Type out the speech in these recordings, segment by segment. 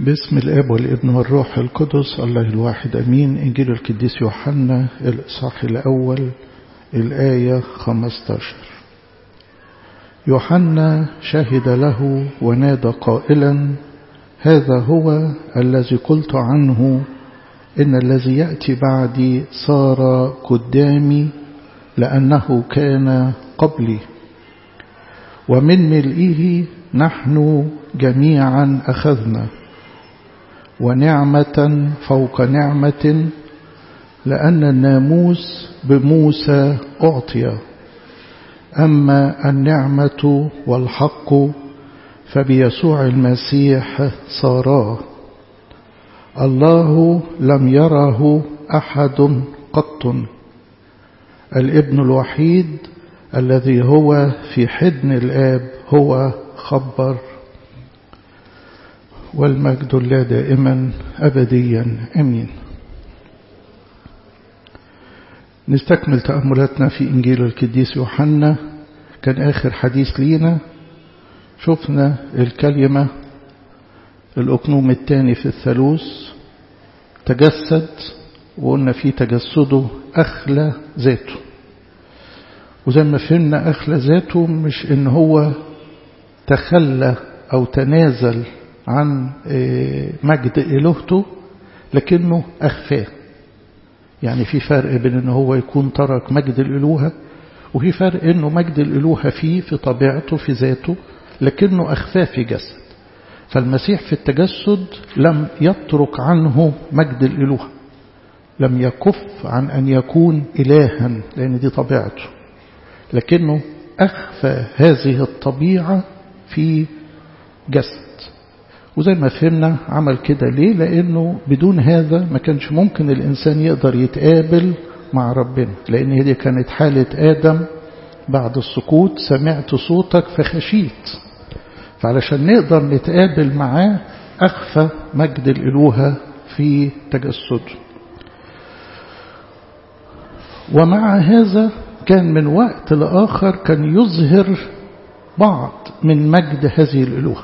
باسم الاب والابن والروح القدس الله الواحد امين انجيل القديس يوحنا الاصحاح الاول الايه 15 يوحنا شهد له ونادى قائلا هذا هو الذي قلت عنه ان الذي ياتي بعدي صار قدامي لانه كان قبلي ومن ملئه نحن جميعا اخذنا ونعمة فوق نعمة لأن الناموس بموسى أعطي أما النعمة والحق فبيسوع المسيح صارا الله لم يره أحد قط الابن الوحيد الذي هو في حضن الآب هو خبر والمجد لا دائما أبديا أمين نستكمل تأملاتنا في إنجيل القديس يوحنا كان آخر حديث لينا شفنا الكلمة الأقنوم الثاني في الثالوث تجسد وقلنا في تجسده أخلى ذاته وزي ما فهمنا أخلى ذاته مش إن هو تخلى أو تنازل عن مجد إلهته لكنه أخفاه يعني في فرق بين أنه هو يكون ترك مجد الإلوهة وفي فرق أنه مجد الإلوهة فيه في طبيعته في ذاته لكنه أخفاه في جسد فالمسيح في التجسد لم يترك عنه مجد الإلوهة لم يكف عن أن يكون إلها لأن دي طبيعته لكنه أخفى هذه الطبيعة في جسد وزي ما فهمنا عمل كده ليه لأنه بدون هذا ما كانش ممكن الإنسان يقدر يتقابل مع ربنا لأن هذه كانت حالة آدم بعد السقوط سمعت صوتك فخشيت فعلشان نقدر نتقابل معاه أخفى مجد الإلوهة في تجسده ومع هذا كان من وقت لآخر كان يظهر بعض من مجد هذه الإلوهة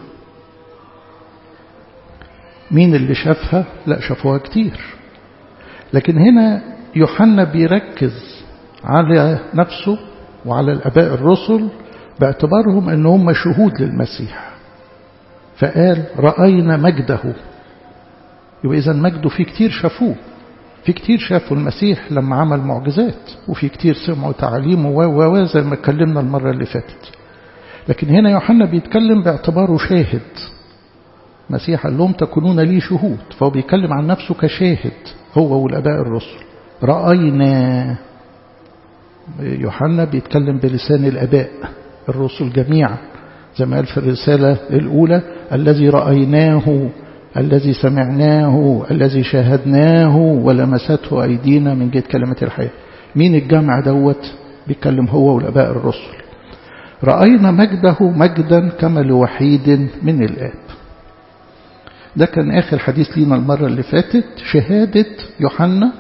مين اللي شافها لا شافوها كتير لكن هنا يوحنا بيركز على نفسه وعلى الأباء الرسل باعتبارهم أن هم شهود للمسيح فقال رأينا مجده يبقى إذا مجده في كتير شافوه في كتير شافوا المسيح لما عمل معجزات وفي كتير سمعوا تعاليمه و زي ما اتكلمنا المرة اللي فاتت لكن هنا يوحنا بيتكلم باعتباره شاهد مسيح قال لهم تكونون لي شهود فهو بيتكلم عن نفسه كشاهد هو والاباء الرسل راينا يوحنا بيتكلم بلسان الاباء الرسل جميعا زي ما قال في الرساله الاولى الذي رايناه الذي سمعناه الذي شاهدناه ولمسته ايدينا من جهه كلمه الحياه مين الجمع دوت بيتكلم هو والاباء الرسل راينا مجده مجدا كما لوحيد من الاب ده كان آخر حديث لينا المرة اللي فاتت شهادة يوحنا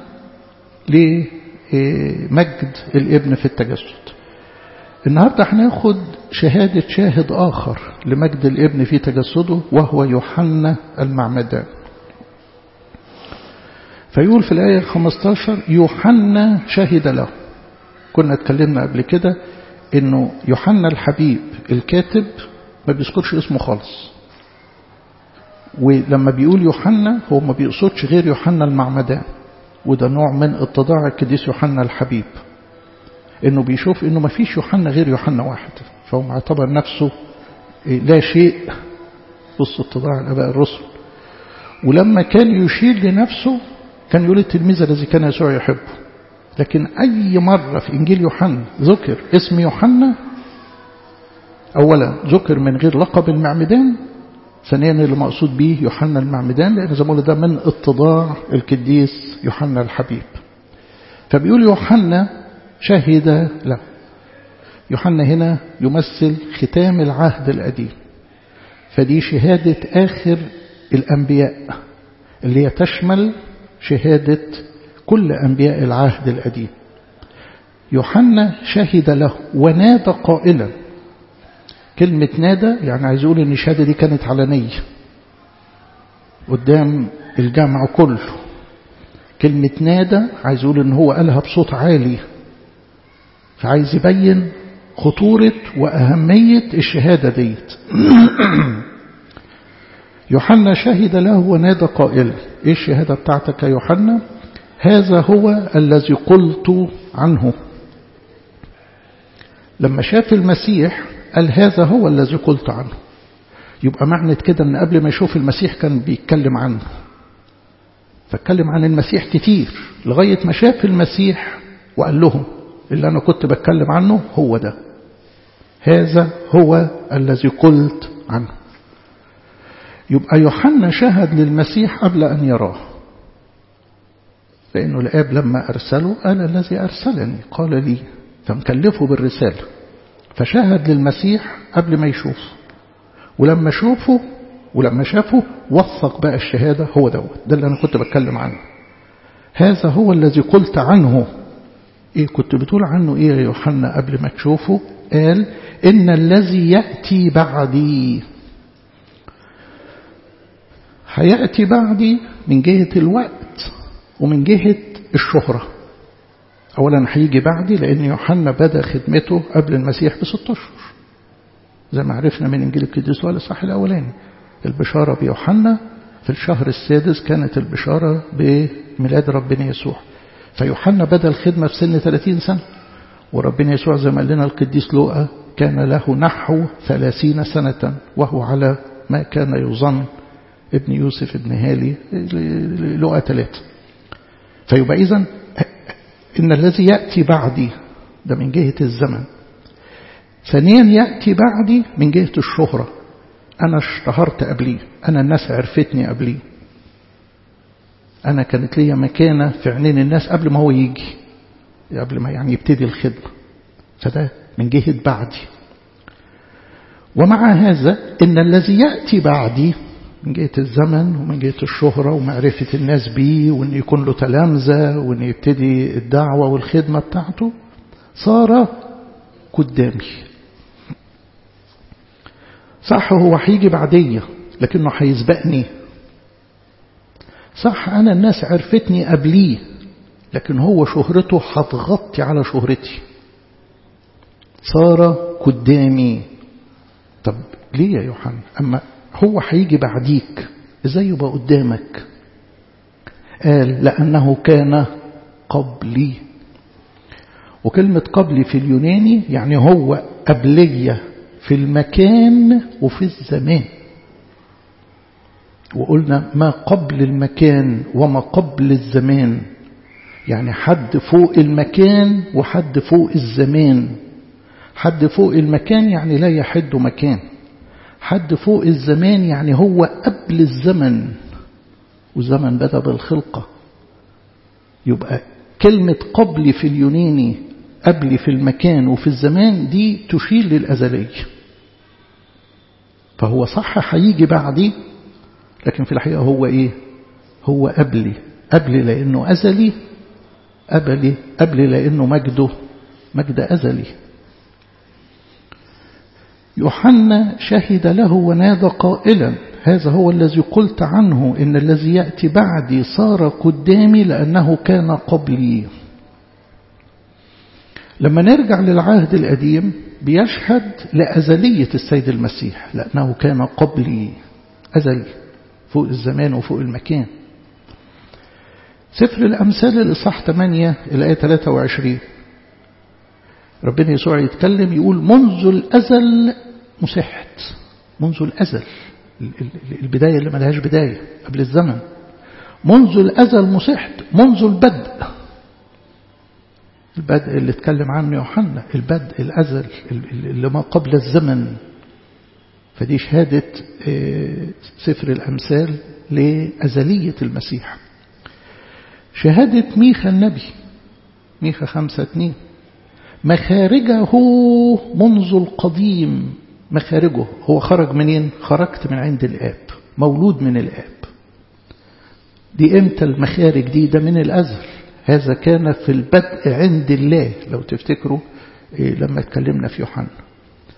لمجد الابن في التجسد النهاردة هناخد شهادة شاهد آخر لمجد الابن في تجسده وهو يوحنا المعمدان فيقول في الآية 15 يوحنا شهد له كنا اتكلمنا قبل كده انه يوحنا الحبيب الكاتب ما بيذكرش اسمه خالص ولما بيقول يوحنا هو ما بيقصدش غير يوحنا المعمدان وده نوع من اتضاع القديس يوحنا الحبيب انه بيشوف انه ما فيش يوحنا غير يوحنا واحد فهو معتبر نفسه لا شيء وسط اتضاع الاباء الرسل ولما كان يشير لنفسه كان يقول التلميذ الذي كان يسوع يحبه لكن اي مره في انجيل يوحنا ذكر اسم يوحنا اولا ذكر من غير لقب المعمدان ثانيا اللي مقصود به يوحنا المعمدان لأن زي ما ده من اتضاع القديس يوحنا الحبيب فبيقول يوحنا شهد له يوحنا هنا يمثل ختام العهد القديم فدي شهادة آخر الأنبياء اللي هي تشمل شهادة كل أنبياء العهد القديم يوحنا شهد له ونادى قائلا كلمة نادى يعني عايز يقول ان الشهادة دي كانت علنية قدام الجمع كله كلمة نادى عايز يقول ان هو قالها بصوت عالي فعايز يبين خطورة وأهمية الشهادة ديت يوحنا شهد له ونادى قائلا ايه الشهادة بتاعتك يا يوحنا هذا هو الذي قلت عنه لما شاف المسيح قال هذا هو الذي قلت عنه يبقى معنى كده ان قبل ما يشوف المسيح كان بيتكلم عنه فاتكلم عن المسيح كتير لغاية ما شاف المسيح وقال لهم اللي أنا كنت بتكلم عنه هو ده هذا هو الذي قلت عنه يبقى يوحنا شهد للمسيح قبل أن يراه لأنه الآب لما أرسله قال الذي أرسلني قال لي فمكلفه بالرسالة فشهد للمسيح قبل ما يشوفه ولما شوفه ولما شافه وثق بقى الشهادة هو دوت ده اللي أنا كنت بتكلم عنه هذا هو الذي قلت عنه إيه كنت بتقول عنه إيه يا يوحنا قبل ما تشوفه قال إن الذي يأتي بعدي هيأتي بعدي من جهة الوقت ومن جهة الشهرة أولا هيجي بعدي لأن يوحنا بدأ خدمته قبل المسيح بست أشهر زي ما عرفنا من إنجيل القديس والإصحاح الأولاني البشارة بيوحنا في الشهر السادس كانت البشارة بميلاد ربنا يسوع فيوحنا بدأ الخدمة في سن 30 سنة وربنا يسوع زي ما قال لنا القديس لوقا كان له نحو ثلاثين سنة وهو على ما كان يظن ابن يوسف ابن هالي لوقا ثلاثة فيبقى إذن إن الذي يأتي بعدي ده من جهة الزمن ثانيا يأتي بعدي من جهة الشهرة أنا اشتهرت قبليه أنا الناس عرفتني قبليه أنا كانت ليا مكانة في عينين الناس قبل ما هو يجي قبل ما يعني يبتدي الخدمة فده من جهة بعدي ومع هذا إن الذي يأتي بعدي من جهة الزمن ومن جهة الشهرة ومعرفة الناس بيه وأن يكون له تلامذة وأن يبتدي الدعوة والخدمة بتاعته صار قدامي صح هو هيجي بعدية لكنه هيسبقني صح أنا الناس عرفتني قبليه لكن هو شهرته هتغطي على شهرتي صار قدامي طب ليه يا يوحنا أما هو هيجي بعديك ازاي يبقى قدامك قال لأنه كان قبلي وكلمة قبلي في اليوناني يعني هو قبلية في المكان وفي الزمان وقلنا ما قبل المكان وما قبل الزمان يعني حد فوق المكان وحد فوق الزمان حد فوق المكان يعني لا يحد مكان حد فوق الزمان يعني هو قبل الزمن والزمن بدأ بالخلقة يبقى كلمة قبل في اليوناني قبل في المكان وفي الزمان دي تشير للأزلية فهو صح هيجي بعدي لكن في الحقيقة هو إيه هو قبلي قبلي لأنه أزلي قبلي قبلي لأنه مجده مجد أزلي يوحنا شهد له ونادى قائلا هذا هو الذي قلت عنه إن الذي يأتي بعدي صار قدامي لأنه كان قبلي لما نرجع للعهد القديم بيشهد لأزلية السيد المسيح لأنه كان قبلي أزلي فوق الزمان وفوق المكان سفر الأمثال الإصحاح 8 الآية 23 ربنا يسوع يتكلم يقول منذ الأزل مسحت منذ الأزل البداية اللي ملهاش بداية قبل الزمن منذ الأزل مسحت منذ البدء البدء اللي اتكلم عنه يوحنا البدء الأزل اللي ما قبل الزمن فدي شهادة سفر الأمثال لأزلية المسيح شهادة ميخا النبي ميخا خمسة اتنين مخارجه منذ القديم مخارجه هو خرج منين خرجت من عند الآب مولود من الآب دي امتى المخارج دي ده من الأزل هذا كان في البدء عند الله لو تفتكروا إيه لما اتكلمنا في يوحنا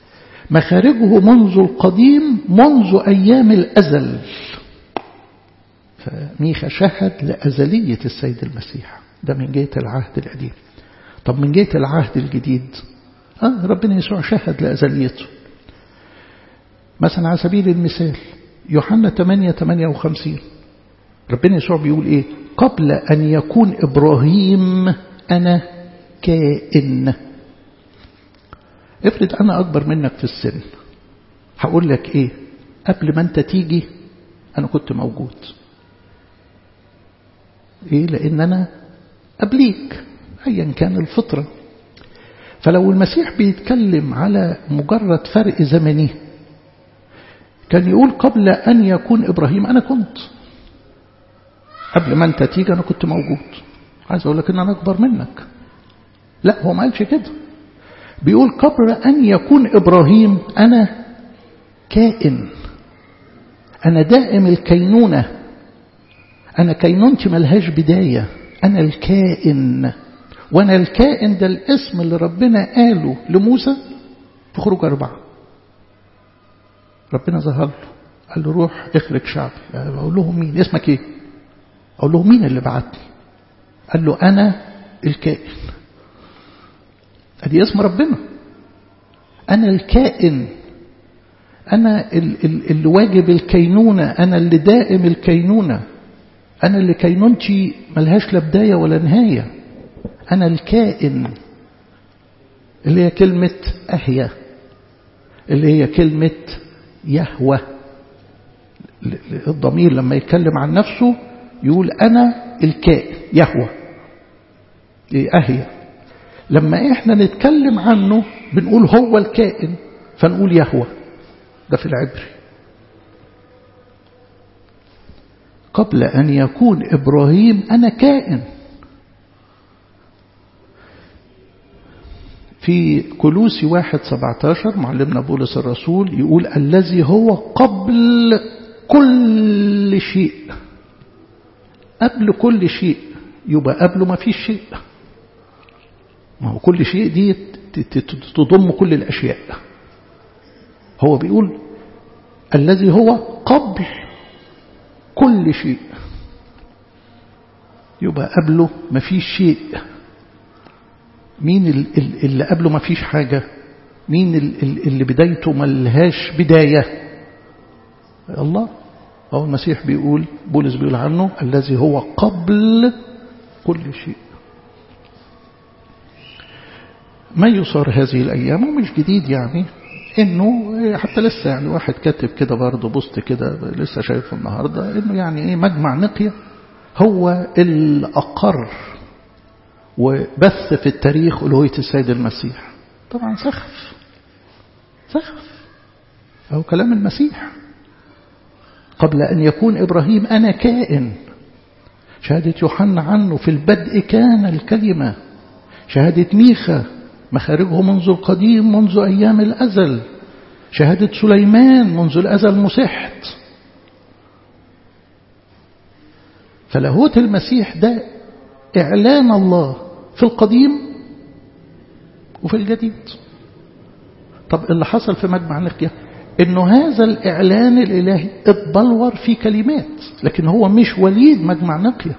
مخارجه منذ القديم منذ أيام الأزل فميخا شهد لأزلية السيد المسيح ده من جهة العهد القديم طب من جهة العهد الجديد آه ربنا يسوع شهد لأزليته مثلا على سبيل المثال يوحنا 8 58 ربنا يسوع بيقول ايه قبل أن يكون إبراهيم أنا كائن افرض أنا أكبر منك في السن هقول لك ايه قبل ما انت تيجي أنا كنت موجود ايه لأن أنا قبليك أيا كان الفطرة فلو المسيح بيتكلم على مجرد فرق زمني كان يقول قبل أن يكون إبراهيم أنا كنت قبل ما أنت تيجي أنا كنت موجود عايز أقول لك أن أنا أكبر منك لا هو ما قالش كده بيقول قبل أن يكون إبراهيم أنا كائن أنا دائم الكينونة أنا كينونتي ملهاش بداية أنا الكائن وأنا الكائن ده الاسم اللي ربنا قاله لموسى في خروج أربعة ربنا ظهر له قال له روح اخرج شعبي أقول لهم مين اسمك ايه أقول لهم مين اللي بعتني قال له أنا الكائن ادي اسم ربنا أنا الكائن أنا اللي واجب الكينونة أنا اللي دائم الكينونة أنا اللي كينونتي ملهاش لا بداية ولا نهاية أنا الكائن اللي هي كلمة أهيا اللي هي كلمة يهوى الضمير لما يتكلم عن نفسه يقول أنا الكائن يهوى أهيا لما إحنا نتكلم عنه بنقول هو الكائن فنقول يهوى ده في العبري قبل أن يكون إبراهيم أنا كائن في كلوسي واحد سبعتاشر معلمنا بولس الرسول يقول الذي هو قبل كل شيء قبل كل شيء يبقى قبله ما فيش شيء ما هو كل شيء دي تضم كل الأشياء هو بيقول الذي هو قبل كل شيء يبقى قبله ما فيش شيء مين اللي قبله ما فيش حاجة مين اللي بدايته ملهاش بداية الله هو المسيح بيقول بولس بيقول عنه الذي هو قبل كل شيء ما يصار هذه الأيام ومش جديد يعني انه حتى لسه يعني واحد كاتب كده برضه بوست كده لسه شايفه النهارده انه يعني ايه مجمع نقيه هو الاقر وبث في التاريخ الوهيه السيد المسيح طبعا سخف سخف هو كلام المسيح قبل ان يكون ابراهيم انا كائن شهاده يوحنا عنه في البدء كان الكلمه شهاده ميخا مخارجه منذ القديم منذ أيام الأزل شهادة سليمان منذ الأزل مسحت فلاهوت المسيح ده إعلان الله في القديم وفي الجديد طب اللي حصل في مجمع نقيا انه هذا الاعلان الالهي اتبلور في كلمات لكن هو مش وليد مجمع نقيا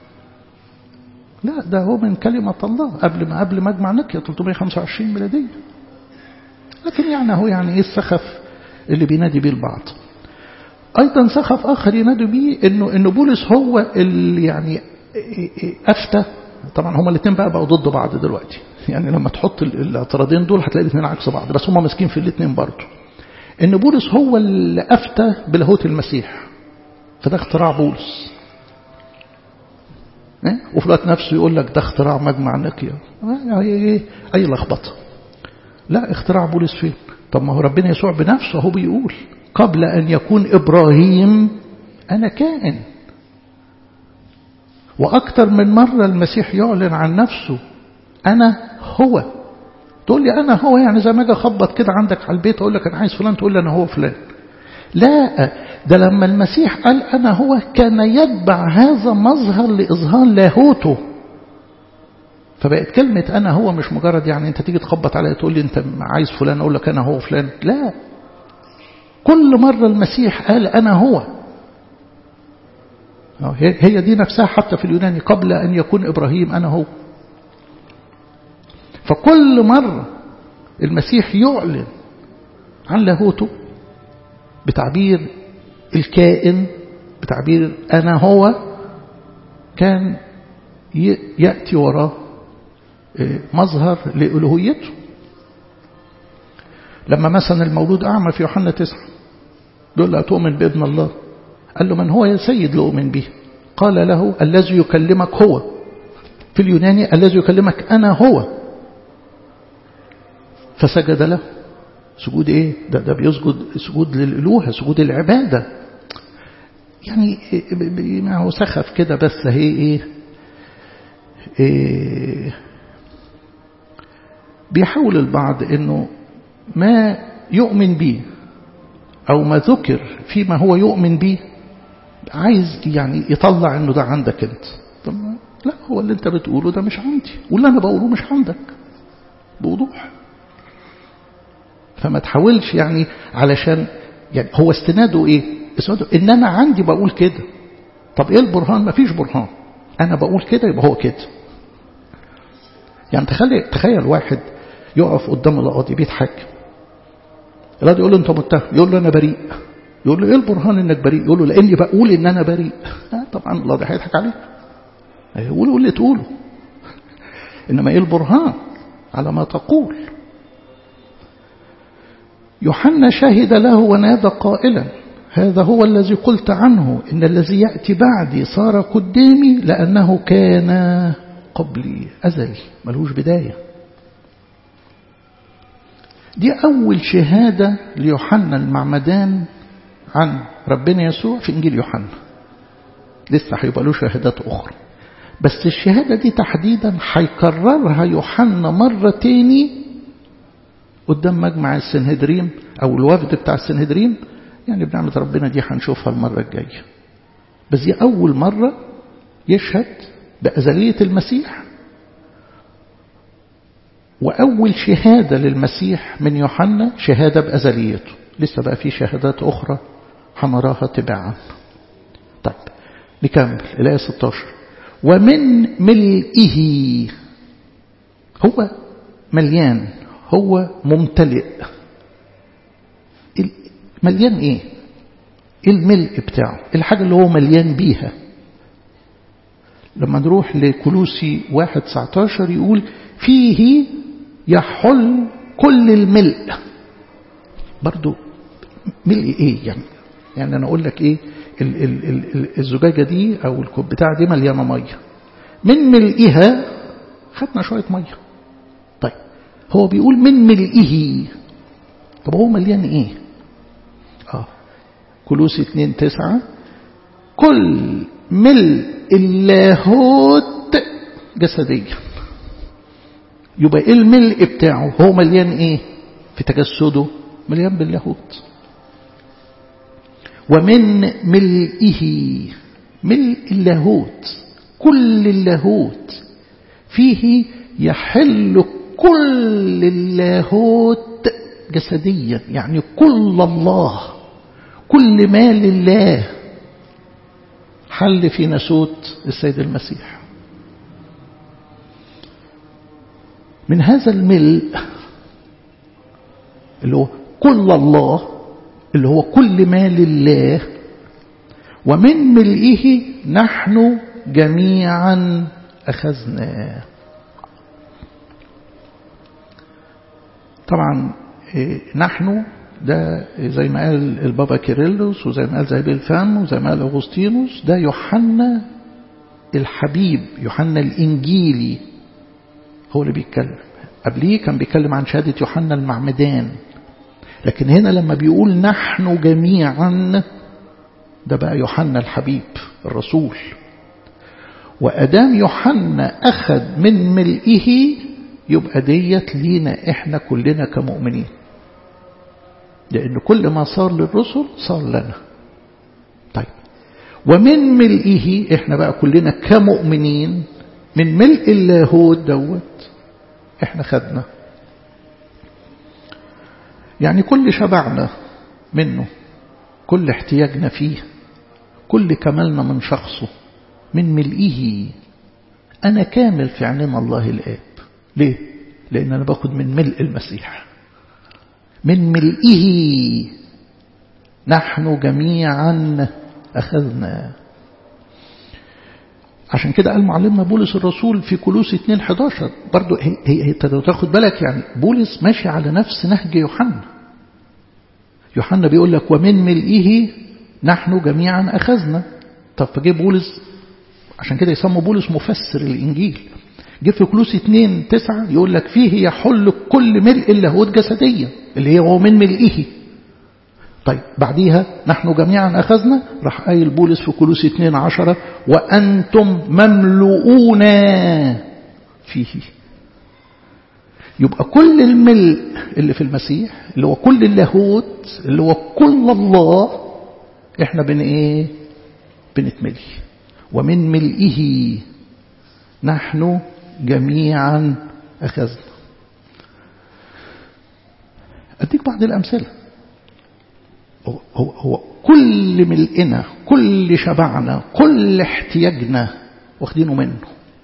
لا ده هو من كلمة الله قبل ما قبل مجمع نقيا 325 ميلادية لكن يعني هو يعني ايه السخف اللي بينادي بيه البعض ايضا سخف اخر ينادي بيه انه انه بولس هو اللي يعني افتى طبعا هما الاثنين بقى بقوا ضد بعض دلوقتي يعني لما تحط الاعتراضين دول هتلاقي الاثنين عكس بعض بس هما ماسكين في الاثنين برضه ان بولس هو اللي افتى بلاهوت المسيح فده اختراع بولس وفي الوقت نفسه يقول لك ده اختراع مجمع نقيا ايه اي لخبطه لا اختراع بولس فين طب ما هو ربنا يسوع بنفسه هو بيقول قبل ان يكون ابراهيم انا كائن واكثر من مره المسيح يعلن عن نفسه انا هو تقول لي انا هو يعني زي ما اجي اخبط كده عندك على البيت اقول لك انا عايز فلان تقول لي انا هو فلان لا ده لما المسيح قال أنا هو كان يتبع هذا مظهر لإظهار لاهوته فبقت كلمة أنا هو مش مجرد يعني أنت تيجي تخبط عليا تقول لي أنت عايز فلان أقول لك أنا هو فلان لا كل مرة المسيح قال أنا هو هي دي نفسها حتى في اليوناني قبل أن يكون إبراهيم أنا هو فكل مرة المسيح يعلن عن لاهوته بتعبير الكائن بتعبير أنا هو كان يأتي وراه مظهر لألوهيته لما مثلا المولود أعمى في يوحنا تسعة بيقول له أتؤمن بابن الله قال له من هو يا سيد لأؤمن به قال له الذي يكلمك هو في اليوناني الذي يكلمك أنا هو فسجد له سجود ايه ده, ده بيسجد سجود للالوهه سجود العباده يعني ما هو سخف كده بس هي ايه, إيه بيحاول البعض انه ما يؤمن به او ما ذكر فيما هو يؤمن به عايز يعني يطلع انه ده عندك انت طب لا هو اللي انت بتقوله ده مش عندي واللي انا بقوله مش عندك بوضوح فما تحاولش يعني علشان يعني هو استناده ايه استناده ان انا عندي بقول كده طب ايه البرهان ما فيش برهان انا بقول كده يبقى هو كده يعني تخيل تخيل واحد يقف قدام القاضي بيتحاكم القاضي يقول له انت متهم يقول له انا بريء يقول له ايه البرهان انك بريء يقول له لاني بقول ان انا بريء طبعا القاضي هيضحك عليك هيقول اللي تقوله انما ايه البرهان على ما تقول يوحنا شهد له ونادى قائلا هذا هو الذي قلت عنه إن الذي يأتي بعدي صار قدامي لأنه كان قبلي أزلي ملوش بداية دي أول شهادة ليوحنا المعمدان عن ربنا يسوع في إنجيل يوحنا لسه هيبقى له شهادات أخرى بس الشهادة دي تحديدا هيكررها يوحنا مرة تاني قدام مجمع السنهدرين أو الوفد بتاع السنهدرين يعني بنعمة ربنا دي هنشوفها المرة الجاية بس دي أول مرة يشهد بأزلية المسيح وأول شهادة للمسيح من يوحنا شهادة بأزليته لسه بقى في شهادات أخرى هنراها تباعا طيب نكمل الآية 16 ومن ملئه هو مليان هو ممتلئ مليان ايه ايه الملء بتاعه الحاجة اللي هو مليان بيها لما نروح لكلوسي واحد 19 يقول فيه يحل كل الملء برضو ملء ايه يعني يعني انا اقول لك ايه ال ال ال الزجاجة دي او الكوب بتاع دي مليانة مية من ملئها خدنا شوية مية طيب هو بيقول من ملئه طب هو مليان ايه اه كلوس اتنين تسعة كل ملء اللاهوت جسديا يبقى ايه الملء بتاعه هو مليان ايه في تجسده مليان باللاهوت ومن ملئه ملء اللاهوت كل اللاهوت فيه يحل كل اللاهوت جسديا يعني كل الله كل ما لله حل في نسوت السيد المسيح من هذا الملء اللي هو كل الله اللي هو كل ما لله ومن ملئه نحن جميعا أخذنا طبعا نحن ده زي ما قال البابا كيرلس وزي ما قال زي الفم وزي ما قال أغسطينوس ده يوحنا الحبيب يوحنا الإنجيلي هو اللي بيتكلم قبليه كان بيتكلم عن شهادة يوحنا المعمدان لكن هنا لما بيقول نحن جميعا ده بقى يوحنا الحبيب الرسول وأدام يوحنا أخذ من ملئه يبقى ديت لينا إحنا كلنا كمؤمنين لأن كل ما صار للرسل صار لنا طيب ومن ملئه إحنا بقى كلنا كمؤمنين من ملء اللاهوت دوت إحنا خدنا يعني كل شبعنا منه كل احتياجنا فيه كل كمالنا من شخصه من ملئه أنا كامل في عينين الله الآب ليه؟ لأن أنا باخد من ملء المسيح من ملئه نحن جميعا أخذنا عشان كده قال معلمنا بولس الرسول في كلوس 2 11 برضو هي, هي, هي تاخد بالك يعني بولس ماشي على نفس نهج يوحنا يوحنا بيقول لك ومن ملئه نحن جميعا أخذنا طب فجه بولس عشان كده يسموا بولس مفسر الإنجيل جه في كلوس 2 9 يقول لك فيه يحل كل ملء اللاهوت جسديا اللي هو من ملئه طيب بعديها نحن جميعا أخذنا راح قايل بولس في كلوس 2 10 وأنتم مملؤون فيه يبقى كل الملء اللي في المسيح اللي هو كل اللاهوت اللي هو كل الله احنا بن ايه بنتملي ومن ملئه نحن جميعا أخذنا أديك بعض الأمثلة هو, هو, هو كل ملئنا كل شبعنا كل احتياجنا واخدينه منه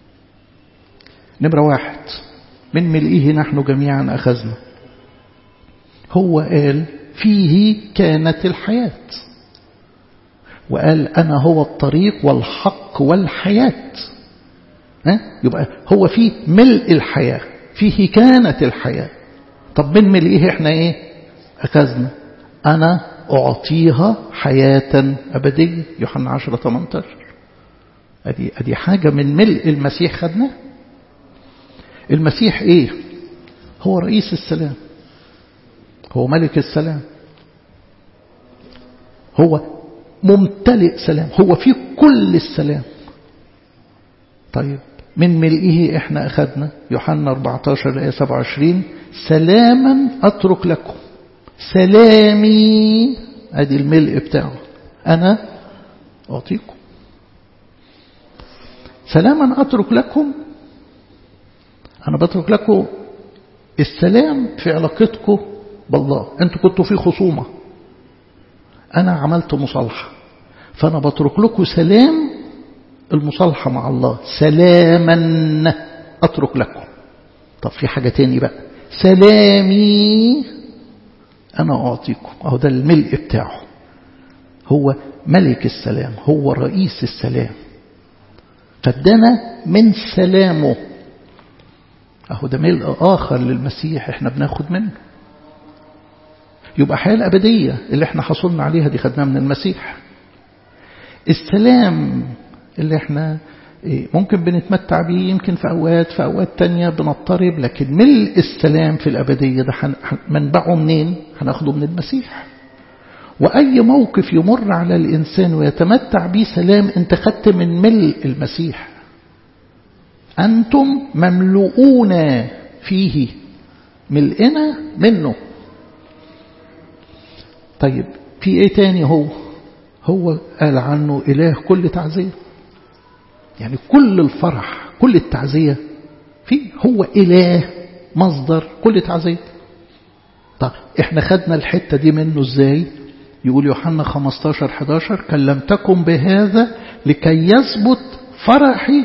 نمرة واحد من ملئه نحن جميعا أخذنا هو قال فيه كانت الحياة وقال أنا هو الطريق والحق والحياة ها؟ يبقى هو فيه ملء الحياة فيه كانت الحياة طب من ملئه احنا ايه أخذنا أنا أعطيها حياة أبدية يوحنا 10 18 أدي, أدي حاجة من ملء المسيح خدناه المسيح إيه هو رئيس السلام هو ملك السلام هو ممتلئ سلام هو في كل السلام طيب من ملئه احنا أخذنا يوحنا 14 آية 27 سلاما أترك لكم سلامي ادي الملء بتاعه انا اعطيكم سلاما اترك لكم انا بترك لكم السلام في علاقتكم بالله انتوا كنتوا في خصومه انا عملت مصالحه فانا بترك لكم سلام المصالحه مع الله سلاما اترك لكم طب في حاجه تاني بقى سلامي أنا أعطيكم أهو ده الملء بتاعه هو ملك السلام هو رئيس السلام فادانا من سلامه أهو ده ملء آخر للمسيح احنا بناخد منه يبقى الحياة الأبدية اللي احنا حصلنا عليها دي خدناها من المسيح السلام اللي احنا ممكن بنتمتع بيه يمكن في أوقات في أوقات تانية بنضطرب لكن ملء السلام في الأبدية ده منبعه منين هناخده من المسيح وأي موقف يمر على الإنسان ويتمتع به سلام انت خدت من ملء المسيح أنتم مملؤون فيه ملئنا منه طيب في ايه تاني هو هو قال عنه إله كل تعزيه يعني كل الفرح كل التعزية فيه هو إله مصدر كل تعزية طب احنا خدنا الحتة دي منه ازاي يقول يوحنا 15 11 كلمتكم بهذا لكي يثبت فرحي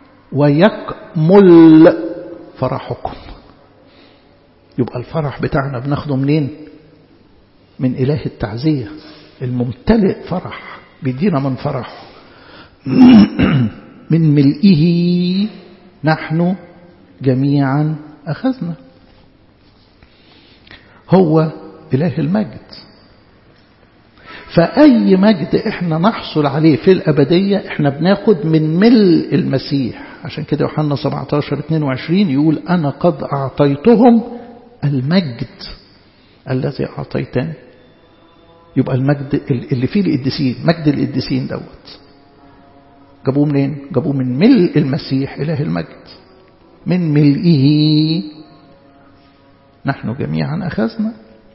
ويكمل فرحكم يبقى الفرح بتاعنا بناخده منين من إله التعزية الممتلئ فرح بيدينا من فرحه من ملئه نحن جميعا أخذنا هو إله المجد فأي مجد إحنا نحصل عليه في الأبدية إحنا بناخد من ملء المسيح عشان كده يوحنا 17 22 يقول أنا قد أعطيتهم المجد الذي أعطيتني يبقى المجد اللي فيه القديسين مجد القديسين دوت جابوه منين جابوه من ملء المسيح إله المجد من ملئه نحن جميعا أخذنا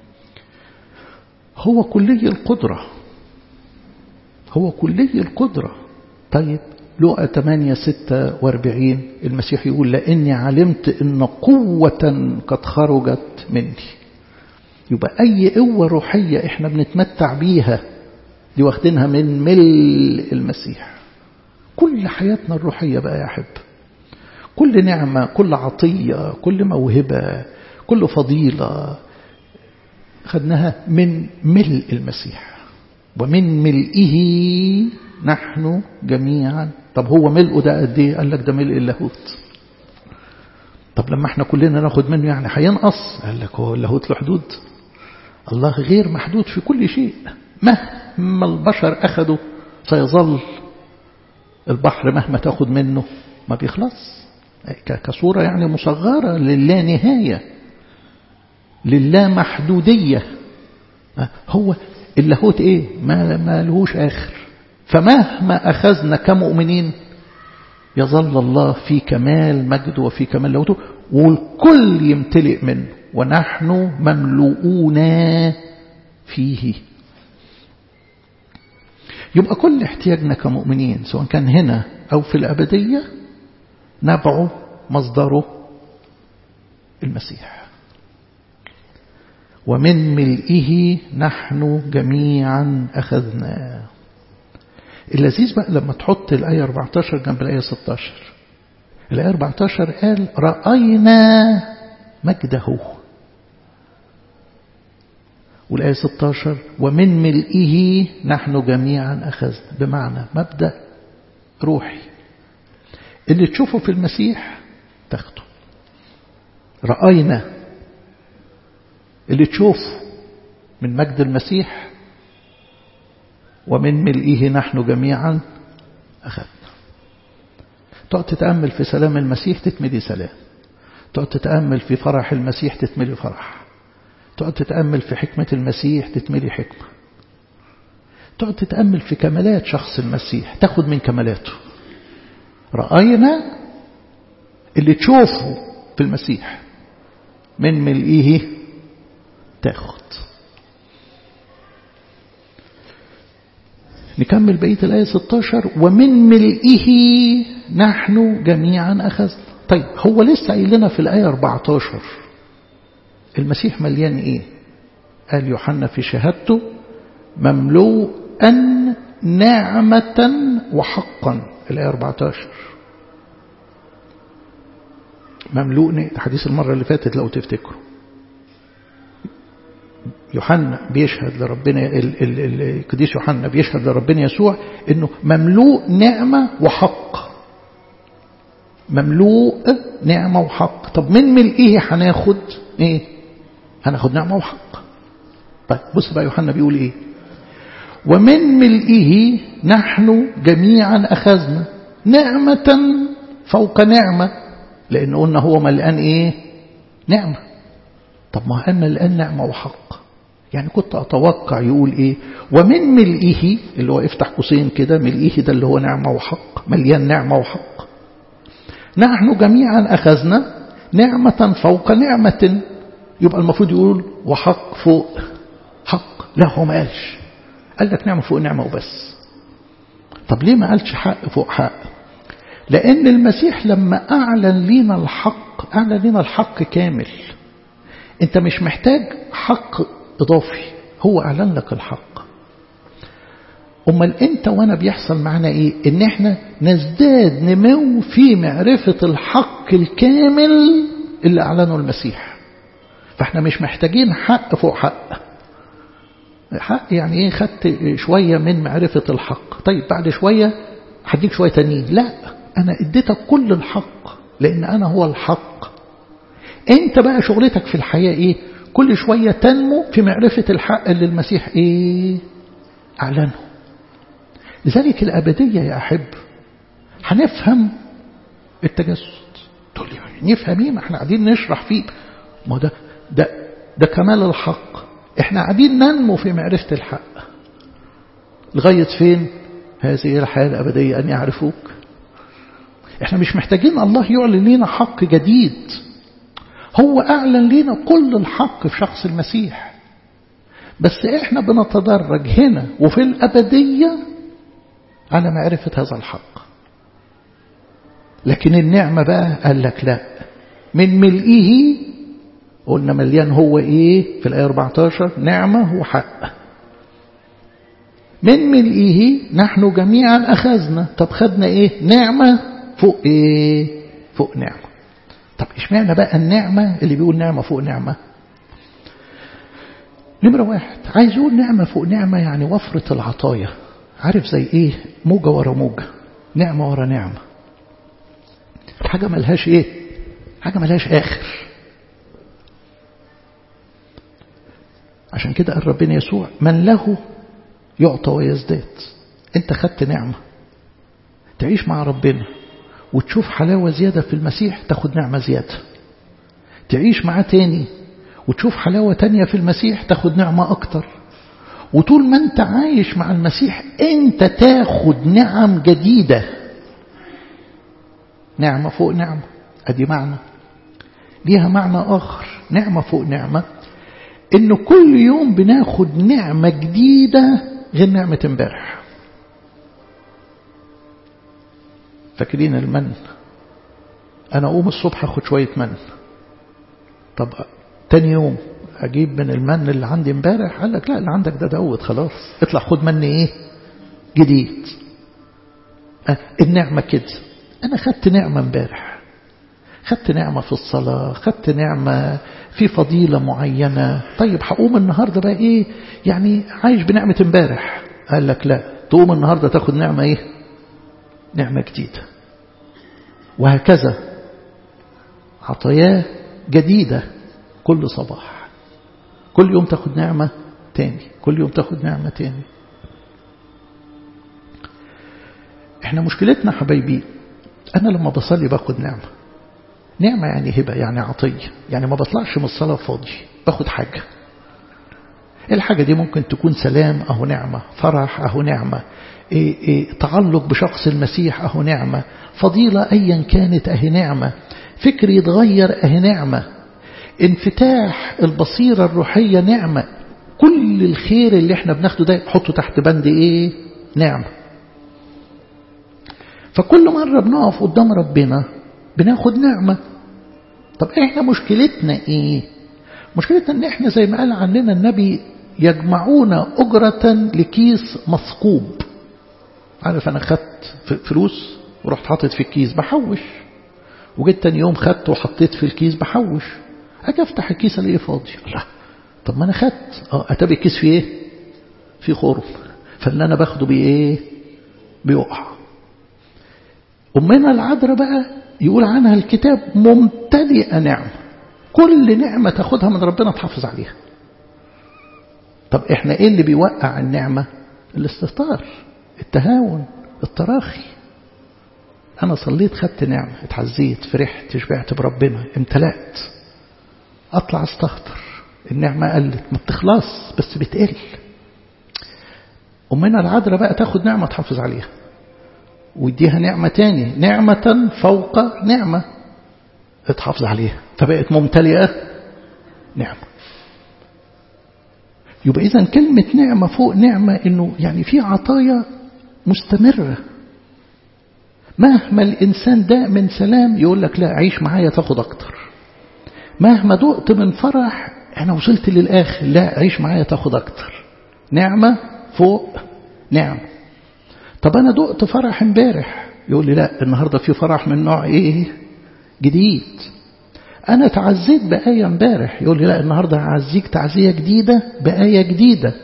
هو كلي القدرة هو كلي القدرة طيب لقى 8 46 المسيح يقول لأني علمت أن قوة قد خرجت مني يبقى أي قوة روحية إحنا بنتمتع بيها دي واخدينها من ملء المسيح كل حياتنا الروحية بقى يا أحب كل نعمة كل عطية كل موهبة كل فضيلة خدناها من ملء المسيح ومن ملئه نحن جميعا طب هو ملئه ده قد ايه قال لك ده ملء اللاهوت طب لما احنا كلنا ناخد منه يعني هينقص قال لك هو اللاهوت له حدود الله غير محدود في كل شيء مهما البشر أخذوا سيظل البحر مهما تاخد منه ما بيخلص كصورة يعني مصغرة للا نهاية للا محدودية هو اللاهوت ايه ما, ما لهوش آخر فمهما أخذنا كمؤمنين يظل الله في كمال مجده وفي كمال لاهوته والكل يمتلئ منه ونحن مملؤون فيه يبقى كل احتياجنا كمؤمنين سواء كان هنا أو في الأبدية نبعه مصدره المسيح ومن ملئه نحن جميعا أخذنا اللذيذ بقى لما تحط الآية 14 جنب الآية 16 الآية 14 قال رأينا مجده والآية 16 ومن ملئه نحن جميعا أخذنا بمعنى مبدأ روحي اللي تشوفه في المسيح تاخده رأينا اللي تشوفه من مجد المسيح ومن ملئه نحن جميعا أخذنا تقعد تتأمل في سلام المسيح تتملي سلام تقعد تتأمل في فرح المسيح تتملي فرح تقعد تتأمل في حكمة المسيح تتملي حكمة تقعد تتأمل في كمالات شخص المسيح تاخد من كمالاته رأينا اللي تشوفه في المسيح من ملئه تاخد نكمل بقية الآية 16 ومن ملئه نحن جميعا أخذنا طيب هو لسه قايل لنا في الآية 14 المسيح مليان إيه قال يوحنا في شهادته مملوءا نعمة وحقا الآية 14 مملوء حديث المرة اللي فاتت لو تفتكروا يوحنا بيشهد لربنا القديس يوحنا بيشهد لربنا يسوع انه مملوء نعمة وحق مملوء نعمة وحق طب من ملئه هناخد ايه هناخد نعمة وحق طيب بص بقى يوحنا بيقول ايه ومن ملئه نحن جميعا أخذنا نعمة فوق نعمة لأن قلنا هو ملقان ايه نعمة طب ما قلنا الآن نعمة وحق يعني كنت أتوقع يقول إيه ومن ملئه اللي هو افتح قوسين كده ملئه ده اللي هو نعمة وحق مليان نعمة وحق نحن جميعا أخذنا نعمة فوق نعمة يبقى المفروض يقول وحق فوق حق لا هو ما قالش قال لك نعمة فوق نعمة وبس طب ليه ما قالش حق فوق حق لأن المسيح لما أعلن لنا الحق أعلن لنا الحق كامل أنت مش محتاج حق إضافي هو أعلن لك الحق أمال أنت وأنا بيحصل معنا إيه إن إحنا نزداد نمو في معرفة الحق الكامل اللي أعلنه المسيح فإحنا مش محتاجين حق فوق حق حق يعني إيه خدت شوية من معرفة الحق طيب بعد شوية هديك شوية تانيين لا أنا اديتك كل الحق لأن أنا هو الحق أنت بقى شغلتك في الحياة إيه كل شوية تنمو في معرفة الحق اللي المسيح إيه أعلنه لذلك الأبدية يا أحب هنفهم التجسد تقول لي نفهم ايه ما احنا قاعدين نشرح فيه ما ده ده ده كمال الحق احنا قاعدين ننمو في معرفة الحق لغاية فين هذه الحياة الأبدية أن يعرفوك احنا مش محتاجين الله يعلن لنا حق جديد هو أعلن لنا كل الحق في شخص المسيح بس احنا بنتدرج هنا وفي الأبدية على معرفة هذا الحق لكن النعمة بقى قال لك لا من ملئه قلنا مليان هو ايه في الآية 14 نعمة وحق من ملئه نحن جميعا أخذنا طب خدنا إيه نعمة فوق إيه فوق نعمة طب اشمعنى بقى النعمة اللي بيقول نعمة فوق نعمة نمرة واحد عايز يقول نعمة فوق نعمة يعني وفرة العطايا عارف زي ايه موجة ورا موجة نعمة ورا نعمة حاجة ملهاش ايه حاجة ملهاش آخر عشان كده قال ربنا يسوع من له يعطى ويزداد انت خدت نعمة تعيش مع ربنا وتشوف حلاوة زيادة في المسيح تاخد نعمة زيادة تعيش معاه تاني وتشوف حلاوة تانية في المسيح تاخد نعمة أكتر وطول ما انت عايش مع المسيح انت تاخد نعم جديدة نعمة فوق نعمة ادي معنى ليها معنى آخر نعمة فوق نعمة ان كل يوم بناخد نعمة جديدة غير نعمة امبارح فاكرين المن انا اقوم الصبح اخد شوية من طب تاني يوم اجيب من المن اللي عندي امبارح قال لك لا اللي عندك ده دوت خلاص اطلع خد من ايه جديد أه النعمة كده انا خدت نعمة امبارح خدت نعمة في الصلاة خدت نعمة في فضيلة معينة طيب هقوم النهاردة بقى ايه يعني عايش بنعمة امبارح قال لك لا تقوم النهاردة تاخد نعمة ايه نعمة جديدة وهكذا عطاياه جديدة كل صباح كل يوم تاخد نعمة تاني كل يوم تاخد نعمة تاني احنا مشكلتنا حبايبي انا لما بصلي باخد نعمة نعمة يعني هبة يعني عطية يعني ما بطلعش من الصلاة فاضي باخد حاجة الحاجة دي ممكن تكون سلام أهو نعمة فرح أهو نعمة إيه إيه تعلق بشخص المسيح أهو نعمة فضيلة أيا كانت أهي نعمة فكر يتغير أهي نعمة انفتاح البصيرة الروحية نعمة كل الخير اللي احنا بناخده ده حطه تحت بند ايه نعمة فكل مرة بنقف قدام ربنا بناخد نعمة طب احنا مشكلتنا ايه مشكلتنا ان احنا زي ما قال عننا النبي يجمعون أجرة لكيس مثقوب عارف انا خدت فلوس ورحت حاطط في الكيس بحوش وجيت تاني يوم خدت وحطيت في الكيس بحوش اجي افتح الكيس الاقيه فاضي لا طب ما انا خدت اه اتابع الكيس فيه ايه في خرم فاللي انا باخده بايه بيقع امنا العذراء بقى يقول عنها الكتاب ممتلئه نعمه كل نعمه تاخدها من ربنا تحافظ عليها طب احنا ايه اللي بيوقع النعمه الاستهتار التهاون التراخي انا صليت خدت نعمه اتعزيت فرحت شبعت بربنا امتلأت اطلع استهتر النعمه قلت ما بتخلص بس بتقل امنا العذراء بقى تاخد نعمه تحافظ عليها ويديها نعمة تاني نعمة فوق نعمة تحافظ عليها فبقت ممتلئة نعمة يبقى إذا كلمة نعمة فوق نعمة إنه يعني في عطايا مستمرة مهما الإنسان ده من سلام يقول لك لا عيش معايا تاخد أكتر مهما دقت من فرح أنا وصلت للآخر لا عيش معايا تاخد أكتر نعمة فوق نعمة طب أنا دقت فرح امبارح يقول لي لا النهاردة في فرح من نوع إيه جديد أنا تعزيت بآية امبارح يقول لي لا النهاردة هعزيك تعزية جديدة بآية جديدة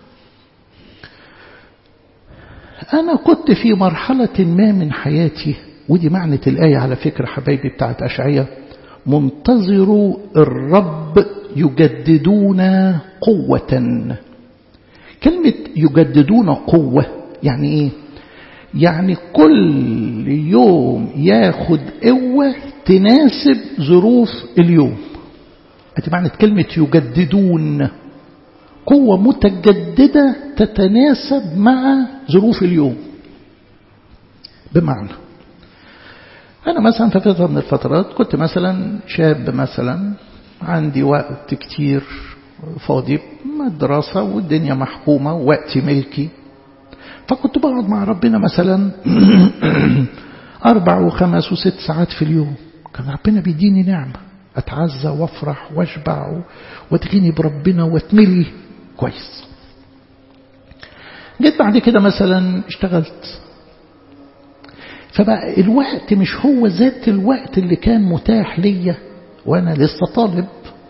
أنا كنت في مرحلة ما من حياتي ودي معنى الآية على فكرة حبايبي بتاعت أشعية منتظروا الرب يجددون قوة كلمة يجددون قوة يعني إيه يعني كل يوم ياخد قوة تناسب ظروف اليوم ادي معنى كلمة يجددون قوة متجددة تتناسب مع ظروف اليوم بمعنى أنا مثلا في فترة من الفترات كنت مثلا شاب مثلا عندي وقت كتير فاضي الدراسة والدنيا محكومة ووقتي ملكي فكنت بقعد مع ربنا مثلا أربع وخمس وست ساعات في اليوم كان ربنا بيديني نعمة أتعزى وأفرح وأشبع وأتغني بربنا وأتملي كويس جيت بعد كده مثلا اشتغلت فبقى الوقت مش هو ذات الوقت اللي كان متاح ليا وانا لسه طالب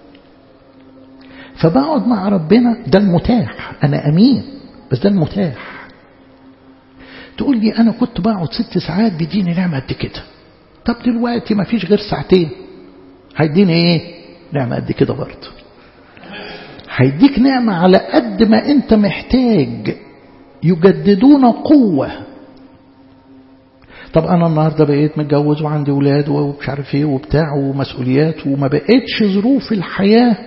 فبقعد مع ربنا ده المتاح انا امين بس ده المتاح تقول لي انا كنت بقعد ست ساعات بيديني نعمه قد كده طب دلوقتي ما فيش غير ساعتين هيديني ايه نعمه قد كده برضه هيديك نعمه على قد ما انت محتاج يجددون قوه طب انا النهارده بقيت متجوز وعندي اولاد ومش عارف ايه وبتاع ومسؤوليات وما بقتش ظروف الحياه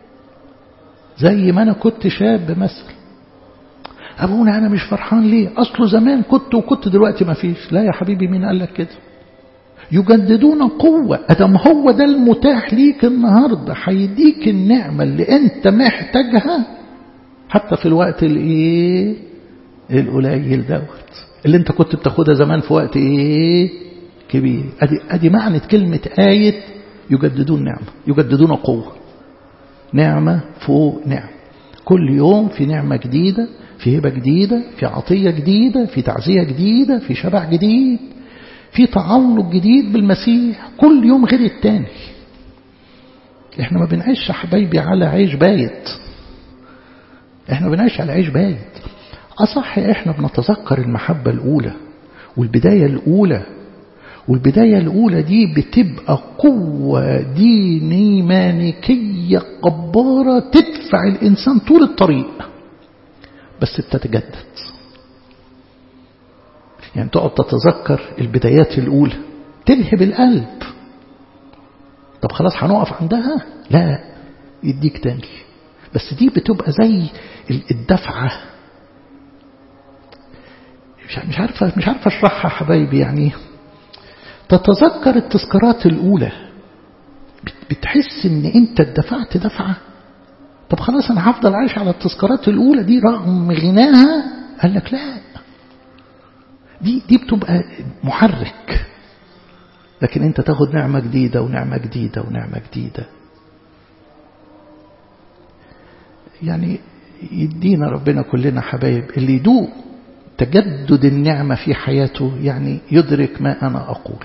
زي ما انا كنت شاب مثلا ابونا انا مش فرحان ليه اصله زمان كنت وكنت دلوقتي ما فيش لا يا حبيبي مين قال لك كده يجددون قوة أدم هو ده المتاح ليك النهاردة هيديك النعمة اللي أنت محتاجها حتى في الوقت الإيه القليل دوت اللي أنت كنت بتاخدها زمان في وقت إيه كبير أدي, أدي معنى كلمة آية يجددون نعمة يجددون قوة نعمة فوق نعمة كل يوم في نعمة جديدة في هبة جديدة في عطية جديدة في تعزية جديدة في شبع جديد في تعلق جديد بالمسيح كل يوم غير التاني احنا ما بنعيش حبايبي على عيش بايت احنا بنعيش على عيش بايت أصح احنا بنتذكر المحبة الأولى والبداية الأولى والبداية الأولى دي بتبقى قوة دينيمانيكية قبارة تدفع الإنسان طول الطريق بس بتتجدد يعني تقعد تتذكر البدايات الأولى تلهب القلب طب خلاص هنقف عندها لا يديك تاني بس دي بتبقى زي الدفعة مش عارفة مش عارفة اشرحها حبايبي يعني تتذكر التذكارات الأولى بتحس ان انت اتدفعت دفعة طب خلاص انا هفضل عايش على التذكارات الأولى دي رغم غناها قال لك لا دي دي بتبقى محرك لكن انت تاخد نعمة جديدة ونعمة جديدة ونعمة جديدة يعني يدينا ربنا كلنا حبايب اللي يدوق تجدد النعمة في حياته يعني يدرك ما أنا أقول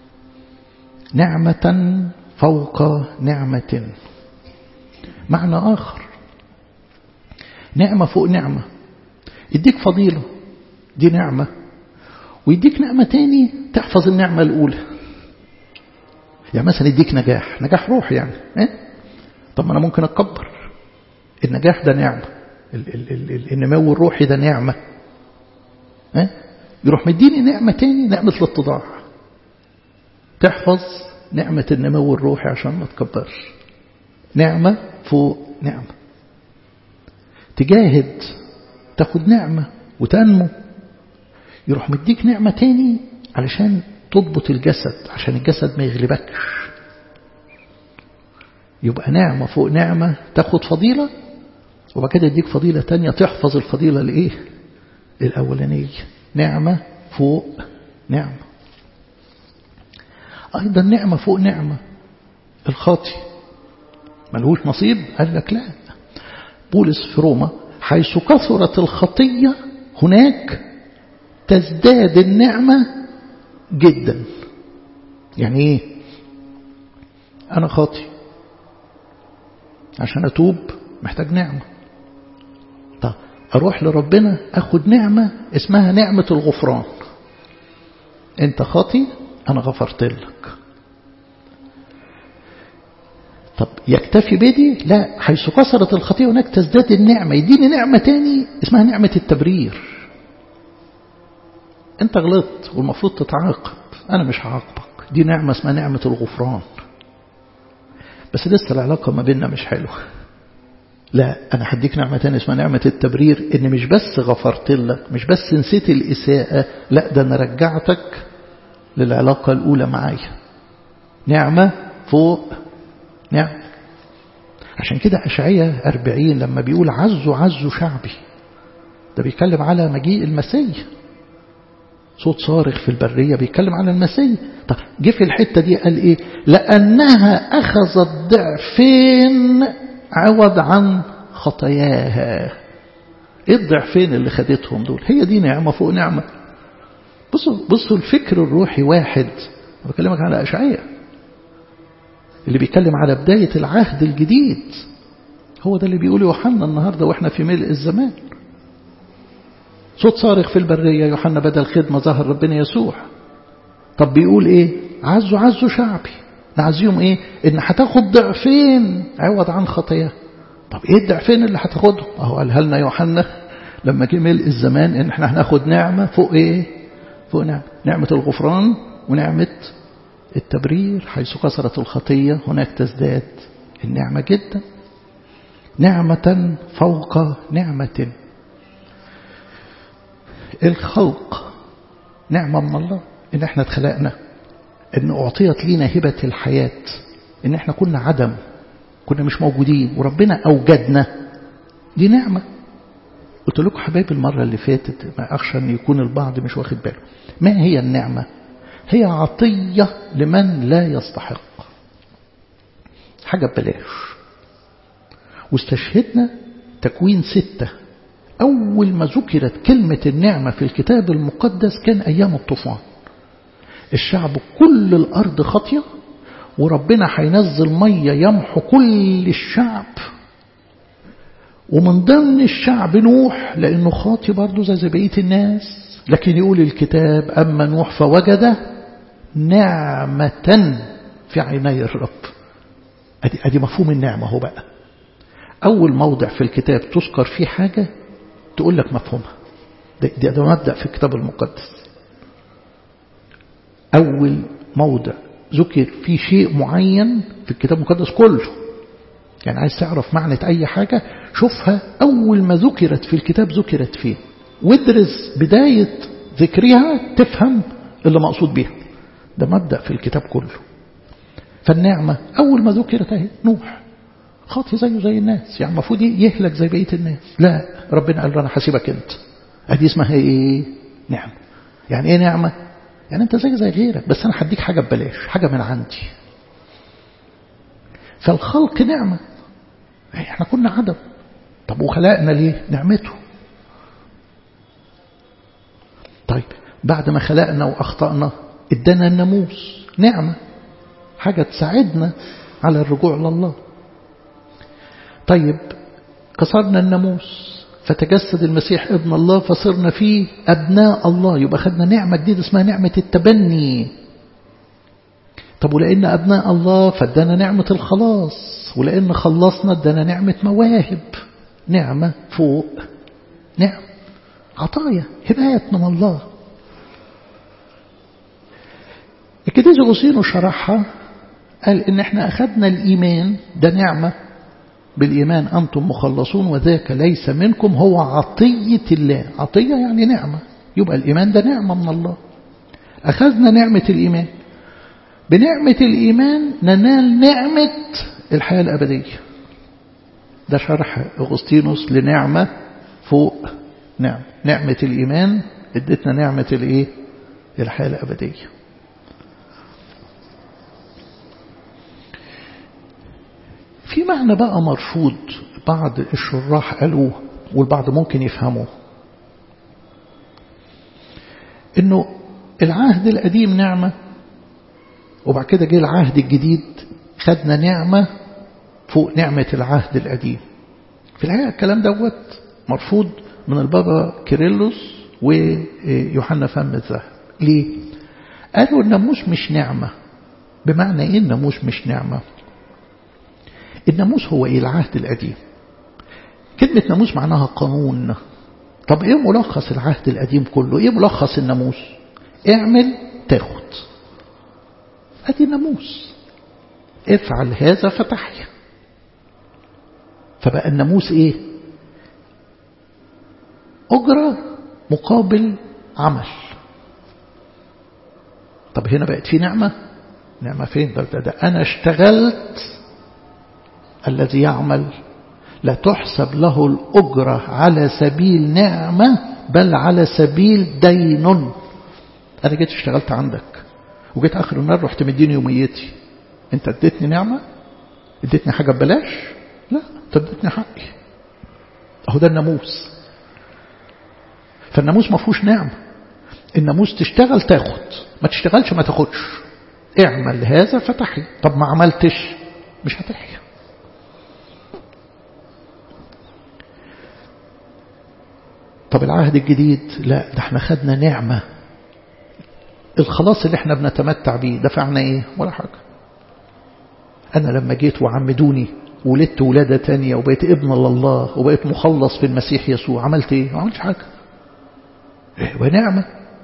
نعمة فوق نعمة معنى آخر نعمة فوق نعمة يديك فضيلة دي نعمة ويديك نعمة تاني تحفظ النعمة الأولى يعني مثلا يديك نجاح نجاح روح يعني إيه؟ طب ما أنا ممكن أتكبر النجاح ده نعمة ال ال ال النمو الروحي ده نعمة إيه؟ يروح مديني نعمة تاني نعمة الاتضاع تحفظ نعمة النمو الروحي عشان ما تكبرش نعمة فوق نعمة تجاهد تاخد نعمة وتنمو يروح مديك نعمة تاني علشان تضبط الجسد عشان الجسد ما يغلبكش يبقى نعمة فوق نعمة تاخد فضيلة وبعد كده يديك فضيلة تانية تحفظ الفضيلة الايه الأولانية نعمة فوق نعمة أيضا نعمة فوق نعمة الخاطي ملهوش نصيب قال لك لا بولس في روما حيث كثرت الخطية هناك تزداد النعمة جدا يعني ايه انا خاطي عشان اتوب محتاج نعمة طب اروح لربنا اخد نعمة اسمها نعمة الغفران انت خاطي انا غفرت لك طب يكتفي بدي لا حيث كسرت الخطيئة هناك تزداد النعمة يديني نعمة تاني اسمها نعمة التبرير انت غلطت والمفروض تتعاقب انا مش هعاقبك دي نعمة اسمها نعمة الغفران بس لسه العلاقة ما بيننا مش حلوة لا انا هديك نعمة تانية اسمها نعمة التبرير ان مش بس غفرت لك مش بس نسيت الاساءة لا ده انا رجعتك للعلاقة الاولى معايا نعمة فوق نعم عشان كده أشعية أربعين لما بيقول عزوا عزوا شعبي ده بيتكلم على مجيء المسيح صوت صارخ في البرية بيتكلم على المسيح طب جه في الحتة دي قال إيه لأنها أخذت ضعفين عوض عن خطاياها ايه الضعفين اللي خدتهم دول هي دي نعمة فوق نعمة بصوا بصوا الفكر الروحي واحد أنا بكلمك على أشعية اللي بيتكلم على بداية العهد الجديد هو ده اللي بيقول يوحنا النهاردة وإحنا في ملء الزمان صوت صارخ في البرية يوحنا بدل خدمة ظهر ربنا يسوع طب بيقول إيه عزوا عزوا شعبي نعزيهم إيه إن هتاخد ضعفين عوض عن خطاياه طب إيه الضعفين اللي هتاخدهم أهو قالها لنا يوحنا لما جه ملء الزمان إن إحنا هناخد نعمة فوق إيه فوق نعمة نعمة الغفران ونعمة التبرير حيث كسرت الخطية هناك تزداد النعمة جدا نعمة فوق نعمة الخلق نعمة من الله إن احنا اتخلقنا إن أعطيت لينا هبة الحياة إن احنا كنا عدم كنا مش موجودين وربنا أوجدنا دي نعمة قلت لكم حبايبي المرة اللي فاتت ما أخشى أن يكون البعض مش واخد باله ما هي النعمة هي عطية لمن لا يستحق حاجة ببلاش واستشهدنا تكوين ستة أول ما ذكرت كلمة النعمة في الكتاب المقدس كان أيام الطوفان الشعب كل الأرض خطية وربنا هينزل مية يمحو كل الشعب ومن ضمن الشعب نوح لأنه خاطي برضه زي, زي بقية الناس لكن يقول الكتاب أما نوح فوجد نعمة في عيني الرب أدي, أدي مفهوم النعمة هو بقى أول موضع في الكتاب تذكر فيه حاجة تقول لك مفهومها ده, ده, ده مبدأ في الكتاب المقدس أول موضع ذكر فيه شيء معين في الكتاب المقدس كله يعني عايز تعرف معنى أي حاجة شوفها أول ما ذكرت في الكتاب ذكرت فيه وادرس بداية ذكرها تفهم اللي مقصود بيها ده مبدأ في الكتاب كله فالنعمة أول ما ذكرت اهي نوح خاطي زيه زي الناس يعني المفروض يهلك زي بقية الناس لا ربنا قال له أنا حاسبك أنت أدي اسمها إيه نعمة يعني إيه نعمة يعني أنت زي زي غيرك بس أنا هديك حاجة ببلاش حاجة من عندي فالخلق نعمة احنا كنا عدم طب وخلقنا ليه نعمته طيب بعد ما خلقنا وأخطأنا ادانا الناموس نعمة حاجة تساعدنا على الرجوع لله طيب كسرنا الناموس فتجسد المسيح ابن الله فصرنا فيه أبناء الله يبقى خدنا نعمة جديدة اسمها نعمة التبني طب ولأن أبناء الله فادانا نعمة الخلاص ولأن خلصنا ادانا نعمة مواهب نعمة فوق نعم عطايا هبات من الله الكتاب أغسطين شرحها قال إن احنا أخذنا الإيمان ده نعمة بالإيمان أنتم مخلصون وذاك ليس منكم هو عطية الله عطية يعني نعمة يبقى الإيمان ده نعمة من الله أخذنا نعمة الإيمان بنعمة الإيمان ننال نعمة الحياة الأبدية ده شرح أغسطينوس لنعمة فوق نعم نعمة الإيمان ادتنا نعمة الإيه الحياة الأبدية في معنى بقى مرفوض بعض الشراح قالوه والبعض ممكن يفهموه انه العهد القديم نعمة وبعد كده جه العهد الجديد خدنا نعمة فوق نعمة العهد القديم في الحقيقة الكلام دوت مرفوض من البابا كيرلس ويوحنا فم الذهب ليه؟ قالوا الناموس مش نعمة بمعنى ايه الناموس مش نعمة الناموس هو ايه العهد القديم كلمة ناموس معناها قانون طب ايه ملخص العهد القديم كله ايه ملخص الناموس اعمل تاخد ادي ناموس افعل هذا فتحيا فبقى الناموس ايه اجرة مقابل عمل طب هنا بقت في نعمة نعمة فين ده, ده, ده أنا اشتغلت الذي يعمل لا تحسب له الأجرة على سبيل نعمة بل على سبيل دين أنا جيت اشتغلت عندك وجيت آخر النهار رحت مديني يوميتي أنت اديتني نعمة اديتني حاجة ببلاش لا أنت اديتني حقي أهو ده الناموس فالناموس ما فيهوش نعمة الناموس تشتغل تاخد ما تشتغلش ما تاخدش اعمل هذا فتحي طب ما عملتش مش هتحيا طب العهد الجديد لا ده احنا خدنا نعمة الخلاص اللي احنا بنتمتع بيه دفعنا ايه ولا حاجة انا لما جيت وعمدوني ولدت ولادة تانية وبقيت ابن لله وبقيت مخلص في المسيح يسوع عملت ايه ما عملتش حاجة إيه ونعمة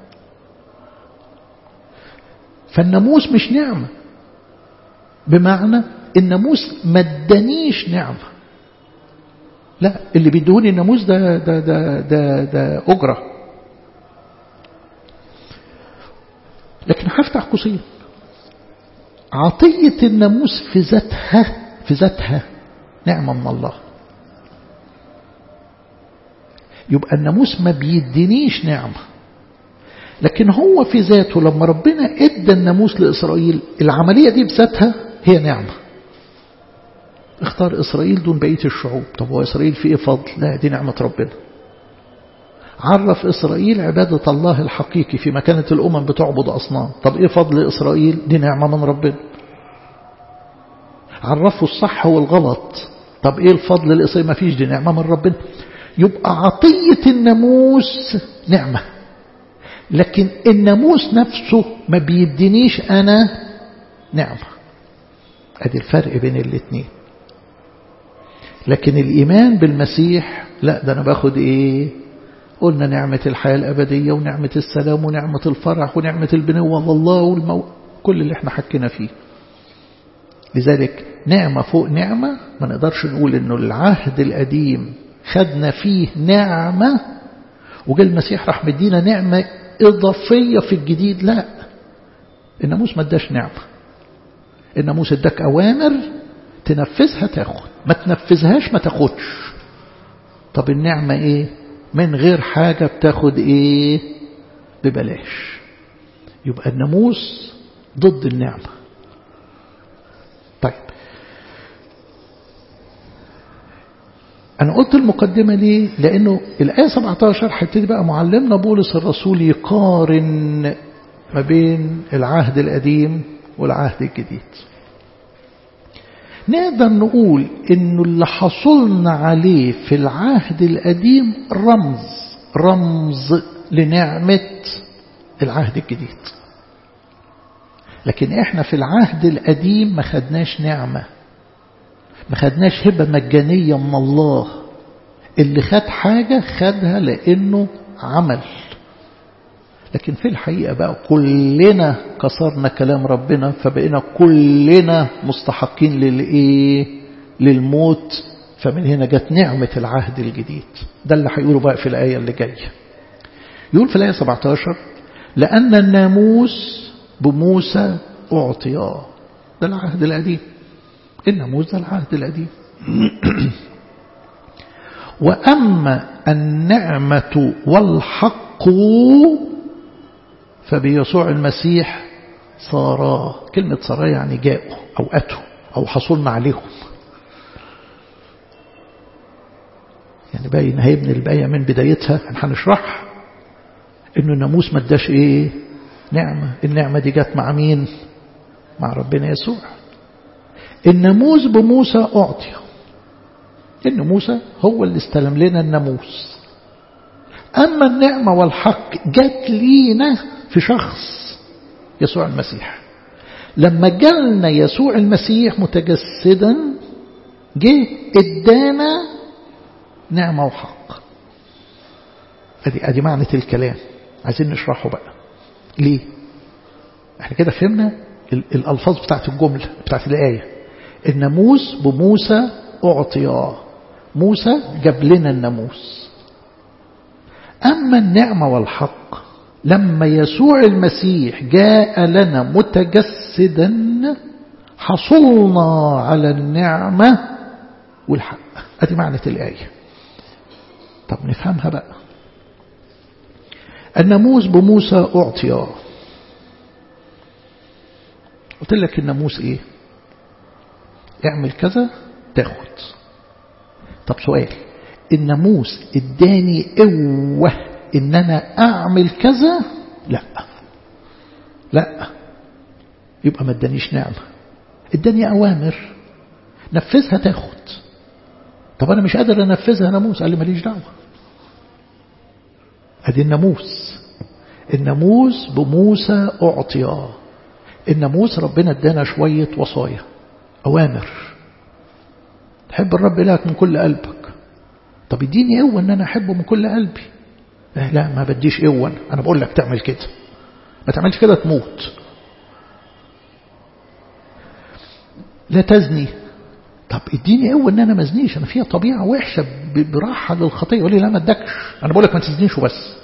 فالناموس مش نعمة بمعنى الناموس ما ادانيش نعمة لا اللي بيدوني الناموس ده ده ده ده, ده أجرة لكن هفتح قوسين عطية الناموس في ذاتها في ذاتها نعمة من الله يبقى الناموس ما بيدينيش نعمة لكن هو في ذاته لما ربنا ادى الناموس لإسرائيل العملية دي بذاتها هي نعمة اختار إسرائيل دون بقية الشعوب طب هو إسرائيل في إيه فضل لا دي نعمة ربنا عرف إسرائيل عبادة الله الحقيقي في مكانة الأمم بتعبد أصنام طب إيه فضل إسرائيل دي نعمة من ربنا عرفوا الصح والغلط طب إيه الفضل لإسرائيل ما فيش دي نعمة من ربنا يبقى عطية الناموس نعمة لكن الناموس نفسه ما بيدينيش أنا نعمة أدي الفرق بين الاثنين لكن الإيمان بالمسيح لا ده أنا باخد إيه قلنا نعمة الحياة الأبدية ونعمة السلام ونعمة الفرح ونعمة البنوة والله والمو... كل اللي احنا حكينا فيه لذلك نعمة فوق نعمة ما نقدرش نقول انه العهد القديم خدنا فيه نعمة وجاء المسيح راح مدينا نعمة إضافية في الجديد لا الناموس ما اداش نعمة الناموس اداك أوامر تنفذها تاخد ما تنفذهاش ما تاخدش طب النعمة ايه من غير حاجة بتاخد ايه ببلاش يبقى الناموس ضد النعمة طيب أنا قلت المقدمة ليه لأنه الآية 17 هيبتدي بقى معلمنا بولس الرسول يقارن ما بين العهد القديم والعهد الجديد نقدر نقول انه اللي حصلنا عليه في العهد القديم رمز رمز لنعمة العهد الجديد لكن احنا في العهد القديم ما خدناش نعمة ما خدناش هبة مجانية من الله اللي خد حاجة خدها لانه عمل لكن في الحقيقة بقى كلنا كسرنا كلام ربنا فبقينا كلنا مستحقين للإيه للموت فمن هنا جت نعمة العهد الجديد ده اللي هيقوله بقى في الآية اللي جاية يقول في الآية 17 لأن الناموس بموسى أعطياه ده العهد القديم الناموس ده العهد القديم وأما النعمة والحق فبيسوع المسيح صارا كلمة صارا يعني جاءوا أو أتوا أو حصلنا عليهم يعني باين هيبني الباية من بدايتها هنشرحها إنه الناموس ما اداش إيه نعمة النعمة دي جت مع مين مع ربنا يسوع الناموس بموسى أعطي إن موسى هو اللي استلم لنا الناموس أما النعمة والحق جت لينا في شخص يسوع المسيح لما جالنا يسوع المسيح متجسدا جه ادانا نعمة وحق ادي ادي معنى الكلام عايزين نشرحه بقى ليه احنا كده فهمنا الالفاظ بتاعت الجملة بتاعت الآية الناموس بموسى أعطياه موسى جاب لنا الناموس أما النعمة والحق لما يسوع المسيح جاء لنا متجسدا حصلنا على النعمة والحق أدي معنى الآية طب نفهمها بقى الناموس بموسى أعطي قلت لك الناموس إيه اعمل كذا تاخد طب سؤال الناموس اداني قوة ان انا اعمل كذا لا لا يبقى ما ادانيش نعمة اداني اوامر نفذها تاخد طب انا مش قادر انفذها ناموس قال لي ماليش دعوة ادي الناموس الناموس بموسى اعطي الناموس ربنا ادانا شوية وصايا اوامر تحب الرب إلهك من كل قلبك طب اديني قوة ان انا احبه من كل قلبي لا, لا ما بديش قوة انا بقول لك تعمل كده ما تعملش كده تموت لا تزني طب اديني قوة ان انا ما ازنيش انا فيها طبيعة وحشة براحة للخطية يقول لي لا ما ادكش انا بقول لك ما تزنيش وبس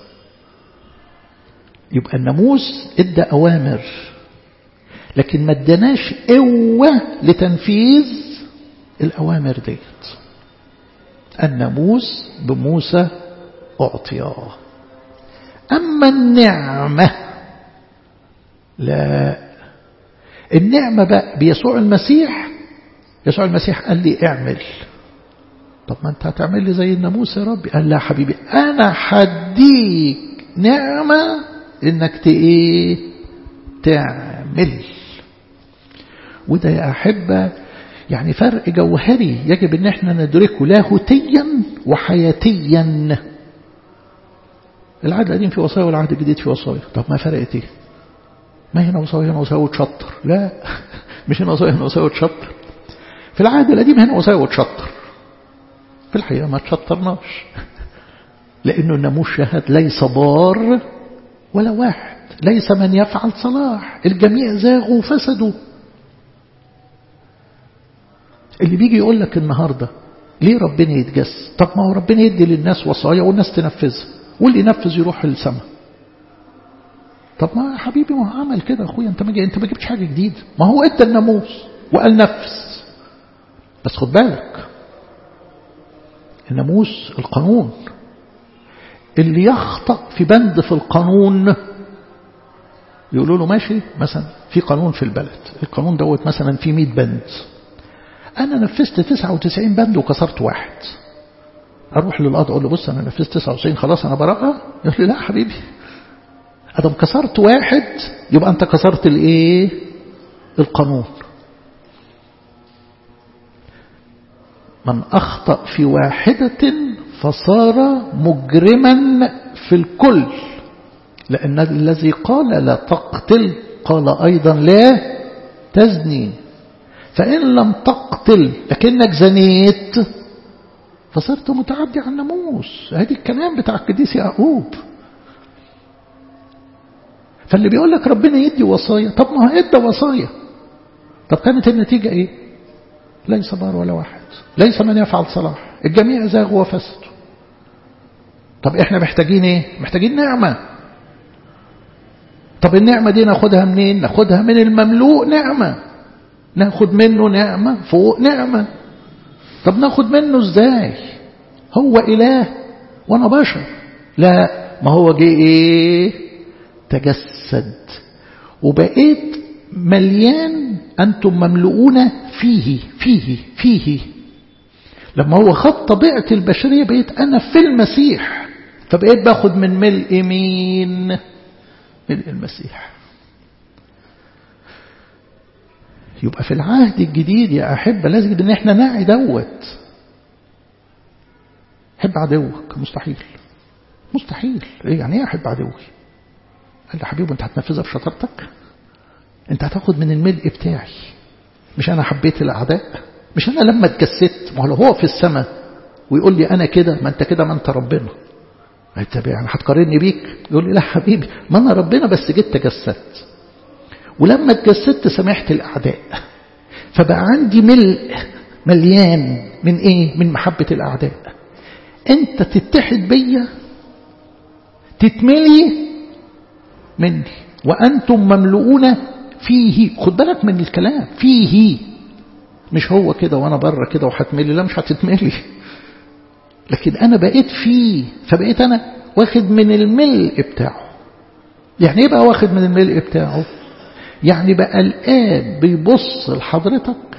يبقى الناموس ادى اوامر لكن ما اداناش قوة لتنفيذ الأوامر ديت الناموس بموسى أعطياه أما النعمة لا النعمة بقى بيسوع المسيح يسوع المسيح قال لي اعمل طب ما انت هتعمل لي زي الناموس يا ربي قال لا حبيبي انا هديك نعمة انك ايه تعمل وده يا أحبة يعني فرق جوهري يجب ان احنا ندركه لاهوتيا وحياتيا العهد القديم في وصايا والعهد الجديد في وصايا طب ما فرقت ايه ما هنا وصايا هنا وصايا وتشطر لا مش هنا وصايا هنا وصايا وتشطر في العهد القديم هنا وصايا وتشطر في الحقيقة ما تشطرناش لأنه الناموس شهد ليس بار ولا واحد ليس من يفعل صلاح الجميع زاغوا وفسدوا اللي بيجي يقول لك النهاردة ليه ربنا يتجس طب ما هو ربنا يدي للناس وصايا والناس تنفذها واللي ينفذ يروح للسماء طب ما حبيبي ما هو عمل كده اخويا انت ما انت ما جبتش حاجه جديده ما هو ادى الناموس وقال نفذ بس خد بالك الناموس القانون اللي يخطأ في بند في القانون يقولوا له ماشي مثلا في قانون في البلد القانون دوت مثلا في 100 بند أنا نفذت 99 بند وكسرت واحد أروح للقاضي أقول له بص أنا نفذت 99 خلاص أنا براءة يقول لي لا حبيبي أدم كسرت واحد يبقى أنت كسرت الإيه القانون من أخطأ في واحدة فصار مجرما في الكل لأن الذي قال لا تقتل قال أيضا لا تزني فإن لم تقتل لكنك زنيت فصرت متعدي على الناموس هذه الكلام بتاع القديس يعقوب فاللي بيقول لك ربنا يدي وصايا طب ما هو ادى وصايا طب كانت النتيجة ايه ليس بار ولا واحد ليس من يفعل صلاح الجميع زاغوا وفسدوا طب احنا محتاجين ايه محتاجين نعمة طب النعمة دي ناخدها منين ناخدها من المملوء نعمة ناخد منه نعمة فوق نعمة طب ناخد منه ازاي هو إله وانا بشر لا ما هو جه ايه تجسد وبقيت مليان أنتم مملؤون فيه فيه فيه لما هو خد طبيعة البشرية بقيت أنا في المسيح فبقيت باخد من ملء مين ملء المسيح يبقى في العهد الجديد يا أحبة لازم ان احنا نعي دوت حب عدوك مستحيل مستحيل ايه يعني ايه احب عدوي قال لي حبيبي انت هتنفذها بشطارتك انت هتاخد من الملء بتاعي مش انا حبيت الاعداء مش انا لما اتجسدت ما هو هو في السماء ويقول لي انا كده ما انت كده ما انت ربنا طب يعني هتقارني بيك يقول لي لا حبيبي ما انا ربنا بس جيت تجسدت ولما اتجسدت سمحت الاعداء فبقى عندي ملء مليان من ايه من محبة الاعداء انت تتحد بيا تتملي مني وأنتم مملؤون فيه خد بالك من الكلام فيه مش هو كده وأنا بره كده وهتملي لا مش هتتملي لكن أنا بقيت فيه فبقيت أنا واخد من الملء بتاعه يعني ايه بقى واخد من الملء بتاعه يعني بقى الآب بيبص لحضرتك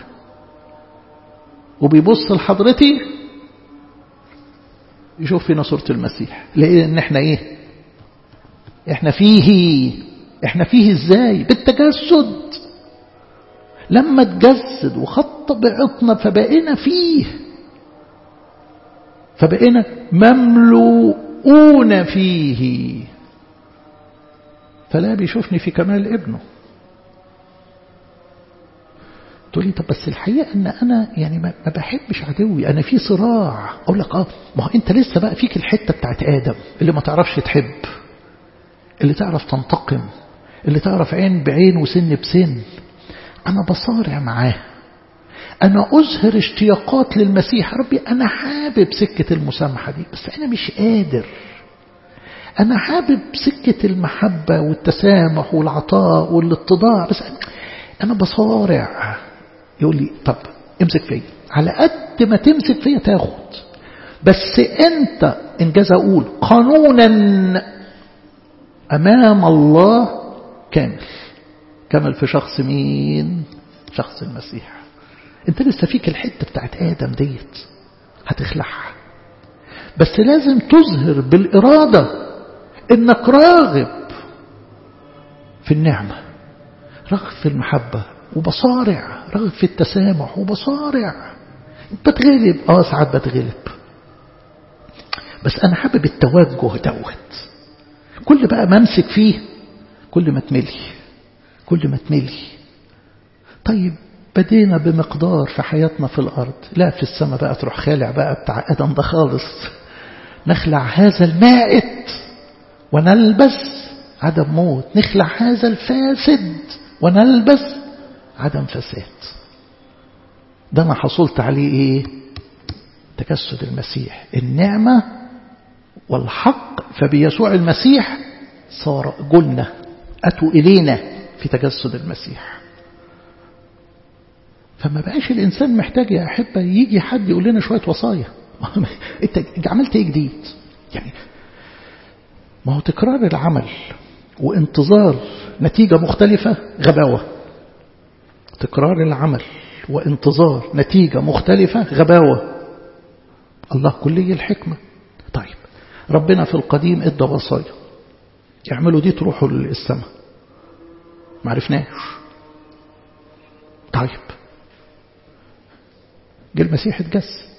وبيبص لحضرتي يشوف فينا صورة المسيح لأن احنا ايه احنا فيه احنا فيه ازاي بالتجسد لما تجسد وخط بعطنا فبقينا فيه فبقينا مملوءون فيه فلا بيشوفني في كمال ابنه تقول لي طب بس الحقيقة ان انا يعني ما بحبش عدوي انا في صراع اقول لك اه ما هو انت لسه بقى فيك الحتة بتاعت ادم اللي ما تعرفش تحب اللي تعرف تنتقم اللي تعرف عين بعين وسن بسن انا بصارع معاه انا اظهر اشتياقات للمسيح ربي انا حابب سكة المسامحة دي بس انا مش قادر انا حابب سكة المحبة والتسامح والعطاء والاتضاع بس انا بصارع يقول لي طب امسك فيا على قد ما تمسك فيا تاخد بس انت انجاز اقول قانونا امام الله كامل كامل في شخص مين شخص المسيح انت لسه فيك الحته بتاعت ادم ديت هتخلعها بس لازم تظهر بالاراده انك راغب في النعمه راغب في المحبه وبصارع راغب في التسامح وبصارع بتغلب اه ساعات بتغلب بس انا حابب التوجه دوت كل بقى ما امسك فيه كل ما تملي كل ما تملي طيب بدينا بمقدار في حياتنا في الأرض لا في السماء بقى تروح خالع بقى بتاع آدم ده خالص نخلع هذا المائت ونلبس عدم موت نخلع هذا الفاسد ونلبس عدم فساد ده أنا حصلت عليه إيه تجسد المسيح النعمة والحق فبيسوع المسيح صار جلنا أتوا إلينا في تجسد المسيح فما بقاش الإنسان محتاج يا أحبة يجي حد يقول لنا شوية وصايا أنت عملت إيه جديد يعني ما هو تكرار العمل وانتظار نتيجة مختلفة غباوة تكرار العمل وانتظار نتيجة مختلفة غباوة الله كلي الحكمة طيب ربنا في القديم ادى وصايا يعملوا دي تروحوا للسماء ما عرفناش طيب جه المسيح اتجسد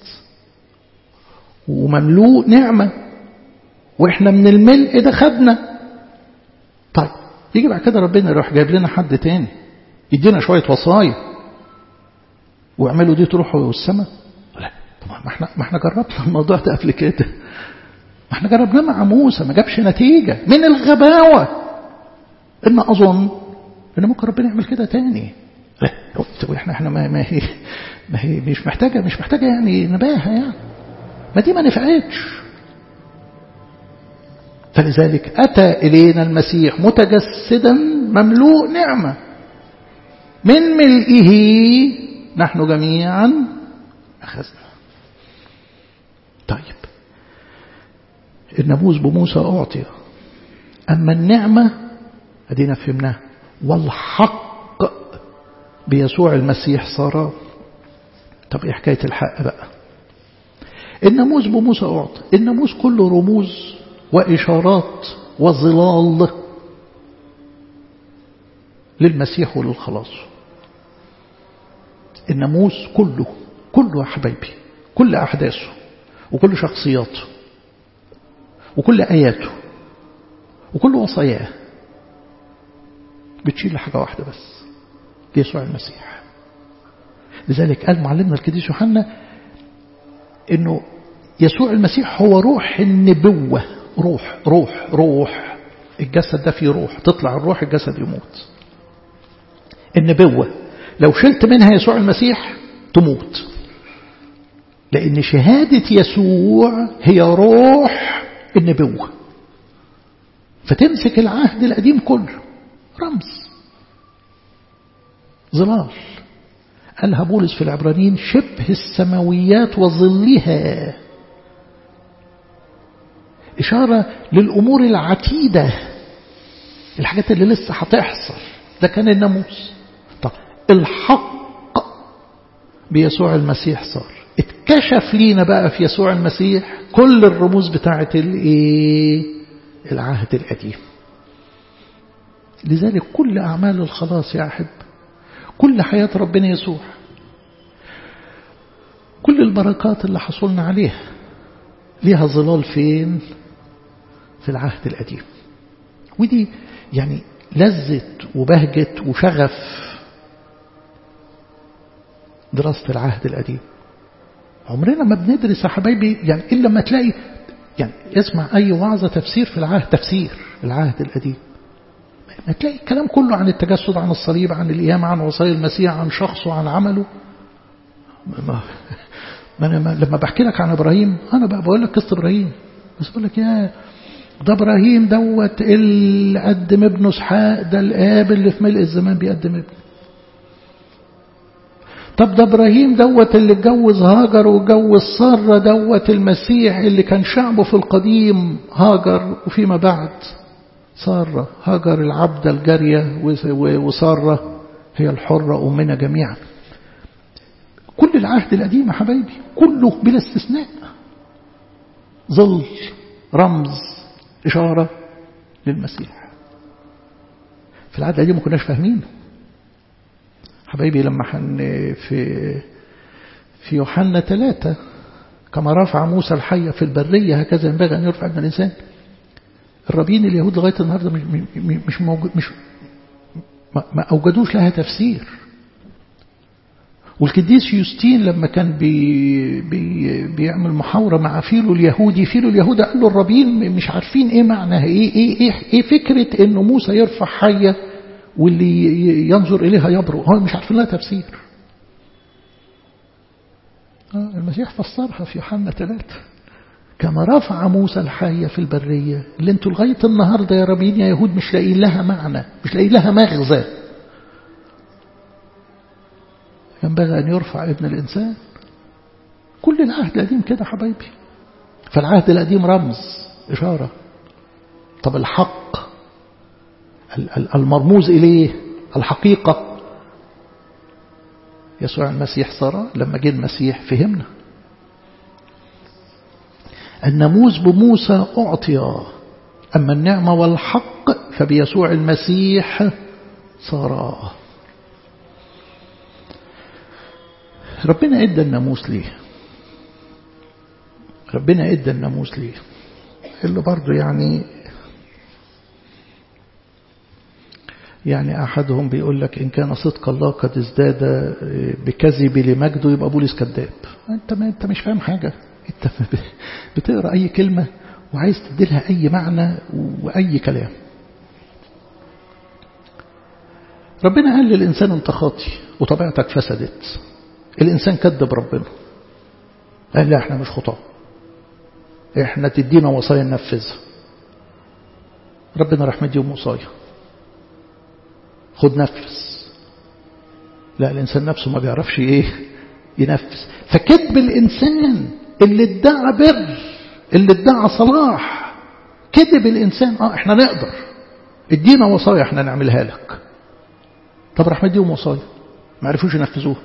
ومملوء نعمة واحنا من الملء ده خدنا طيب يجي بعد كده ربنا يروح جايب لنا حد تاني يدينا شوية وصايا واعملوا دي تروحوا السماء لا طبعا ما احنا ما احنا جربنا الموضوع ده قبل كده ما احنا جربناه مع موسى ما جابش نتيجة من الغباوة ان اظن ان ممكن ربنا يعمل كده تاني لا احنا احنا ما, ما هي ما هي مش محتاجة مش محتاجة يعني نباهة يعني ما دي ما نفعتش فلذلك أتى إلينا المسيح متجسدا مملوء نعمة من ملئه نحن جميعا أخذنا طيب الناموس بموسى أعطي أما النعمة أدينا فهمناها والحق بيسوع المسيح صار طب إيه حكاية الحق بقى الناموس بموسى أعطي الناموس كله رموز وإشارات وظلال للمسيح وللخلاص الناموس كله كله يا حبايبي كل أحداثه وكل شخصياته وكل آياته وكل وصاياه بتشيل حاجة واحدة بس يسوع المسيح لذلك قال معلمنا القديس يوحنا انه يسوع المسيح هو روح النبوة روح روح روح الجسد ده فيه روح تطلع الروح الجسد يموت النبوة لو شلت منها يسوع المسيح تموت لأن شهادة يسوع هي روح النبوة فتمسك العهد القديم كله رمز ظلال قالها بولس في العبرانيين شبه السماويات وظلها إشارة للأمور العتيدة الحاجات اللي لسه هتحصل ده كان الناموس طب الحق بيسوع المسيح صار اتكشف لينا بقى في يسوع المسيح كل الرموز بتاعة الايه العهد القديم لذلك كل أعمال الخلاص يا أحب كل حياة ربنا يسوع كل البركات اللي حصلنا عليها ليها ظلال فين في العهد القديم ودي يعني لذت وبهجت وشغف دراسة العهد القديم عمرنا ما بندرس يا حبايبي يعني إلا ما تلاقي يعني اسمع أي وعظة تفسير في العهد تفسير العهد القديم ما تلاقي الكلام كله عن التجسد عن الصليب عن القيامة عن وصايا المسيح عن شخصه عن عمله ما ما أنا ما لما بحكي لك عن إبراهيم أنا بقى بقول لك قصة إبراهيم بس بقول لك يا ده إبراهيم دوت اللي قدم ابنه اسحاق ده الآب اللي في ملء الزمان بيقدم ابنه طب ده إبراهيم دوت اللي اتجوز هاجر واتجوز سارة دوت المسيح اللي كان شعبه في القديم هاجر وفيما بعد سارة هاجر العبدة الجارية وسارة هي الحرة أمنا جميعا كل العهد القديم يا حبايبي كله بلا استثناء ظل رمز إشارة للمسيح في العهد القديم ما كناش فاهمينه حبايبي لما حن في في يوحنا ثلاثة كما رفع موسى الحية في البرية هكذا ينبغي أن يرفع ابن الإنسان الرابين اليهود لغاية النهاردة مش مش موجود مش ما أوجدوش لها تفسير والقديس يوستين لما كان بي بي بيعمل محاورة مع فيلو اليهودي فيلو اليهودي قال له الرابين مش عارفين ايه معناها ايه ايه ايه, إيه فكرة انه موسى يرفع حية واللي ينظر إليها يبرق هو مش عارفين لها تفسير المسيح فسرها في يوحنا ثلاثة كما رفع موسى الحية في البرية اللي انتوا لغاية النهاردة يا ربين يا يهود مش لاقيين لها معنى مش لاقيين لها مغزى ينبغي أن يرفع ابن الإنسان كل العهد القديم كده حبايبي فالعهد القديم رمز إشارة طب الحق المرموز إليه الحقيقة يسوع المسيح صار لما جه المسيح فهمنا الناموس بموسى أعطي أما النعمة والحق فبيسوع المسيح صارا ربنا ادى الناموس ليه ربنا ادى الناموس ليه اللي برضه يعني يعني أحدهم بيقول لك إن كان صدق الله قد ازداد بكذب لمجده يبقى بولس كذاب أنت ما أنت مش فاهم حاجة أنت بتقرأ أي كلمة وعايز تديلها أي معنى وأي كلام ربنا قال للإنسان أنت خاطي وطبيعتك فسدت الإنسان كذب ربنا قال لا احنا مش خطاة احنا تدينا وصايا ننفذها ربنا راح مديهم وصايا خد نفس لا الإنسان نفسه ما بيعرفش إيه ينفس فكذب الإنسان اللي ادعى بر اللي ادعى صلاح كذب الإنسان اه احنا نقدر ادينا وصايا احنا نعملها لك طب راح مديهم وصايا ما عرفوش ينفذوها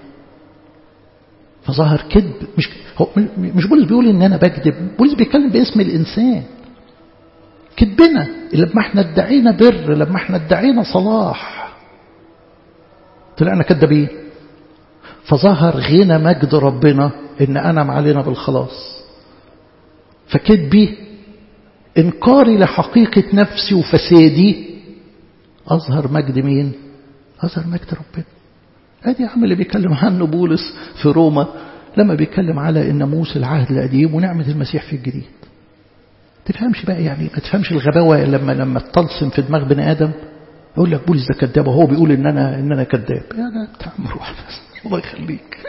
فظهر كذب مش هو مش بولس بيقول ان انا بكذب بولس بيتكلم باسم الانسان كذبنا لما احنا ادعينا بر لما احنا ادعينا صلاح طلعنا كذابين فظهر غنى مجد ربنا ان انعم علينا بالخلاص فكذبي انكاري لحقيقة نفسي وفسادي اظهر مجد مين اظهر مجد ربنا ادي عم اللي بيتكلم عنه بولس في روما لما بيتكلم على الناموس العهد القديم ونعمة المسيح في الجديد تفهمش بقى يعني ما تفهمش الغباوة لما لما تطلسم في دماغ بني آدم يقول لك بولس ده كذاب وهو بيقول ان انا ان انا كذاب يا ده بتاع روح بس الله يخليك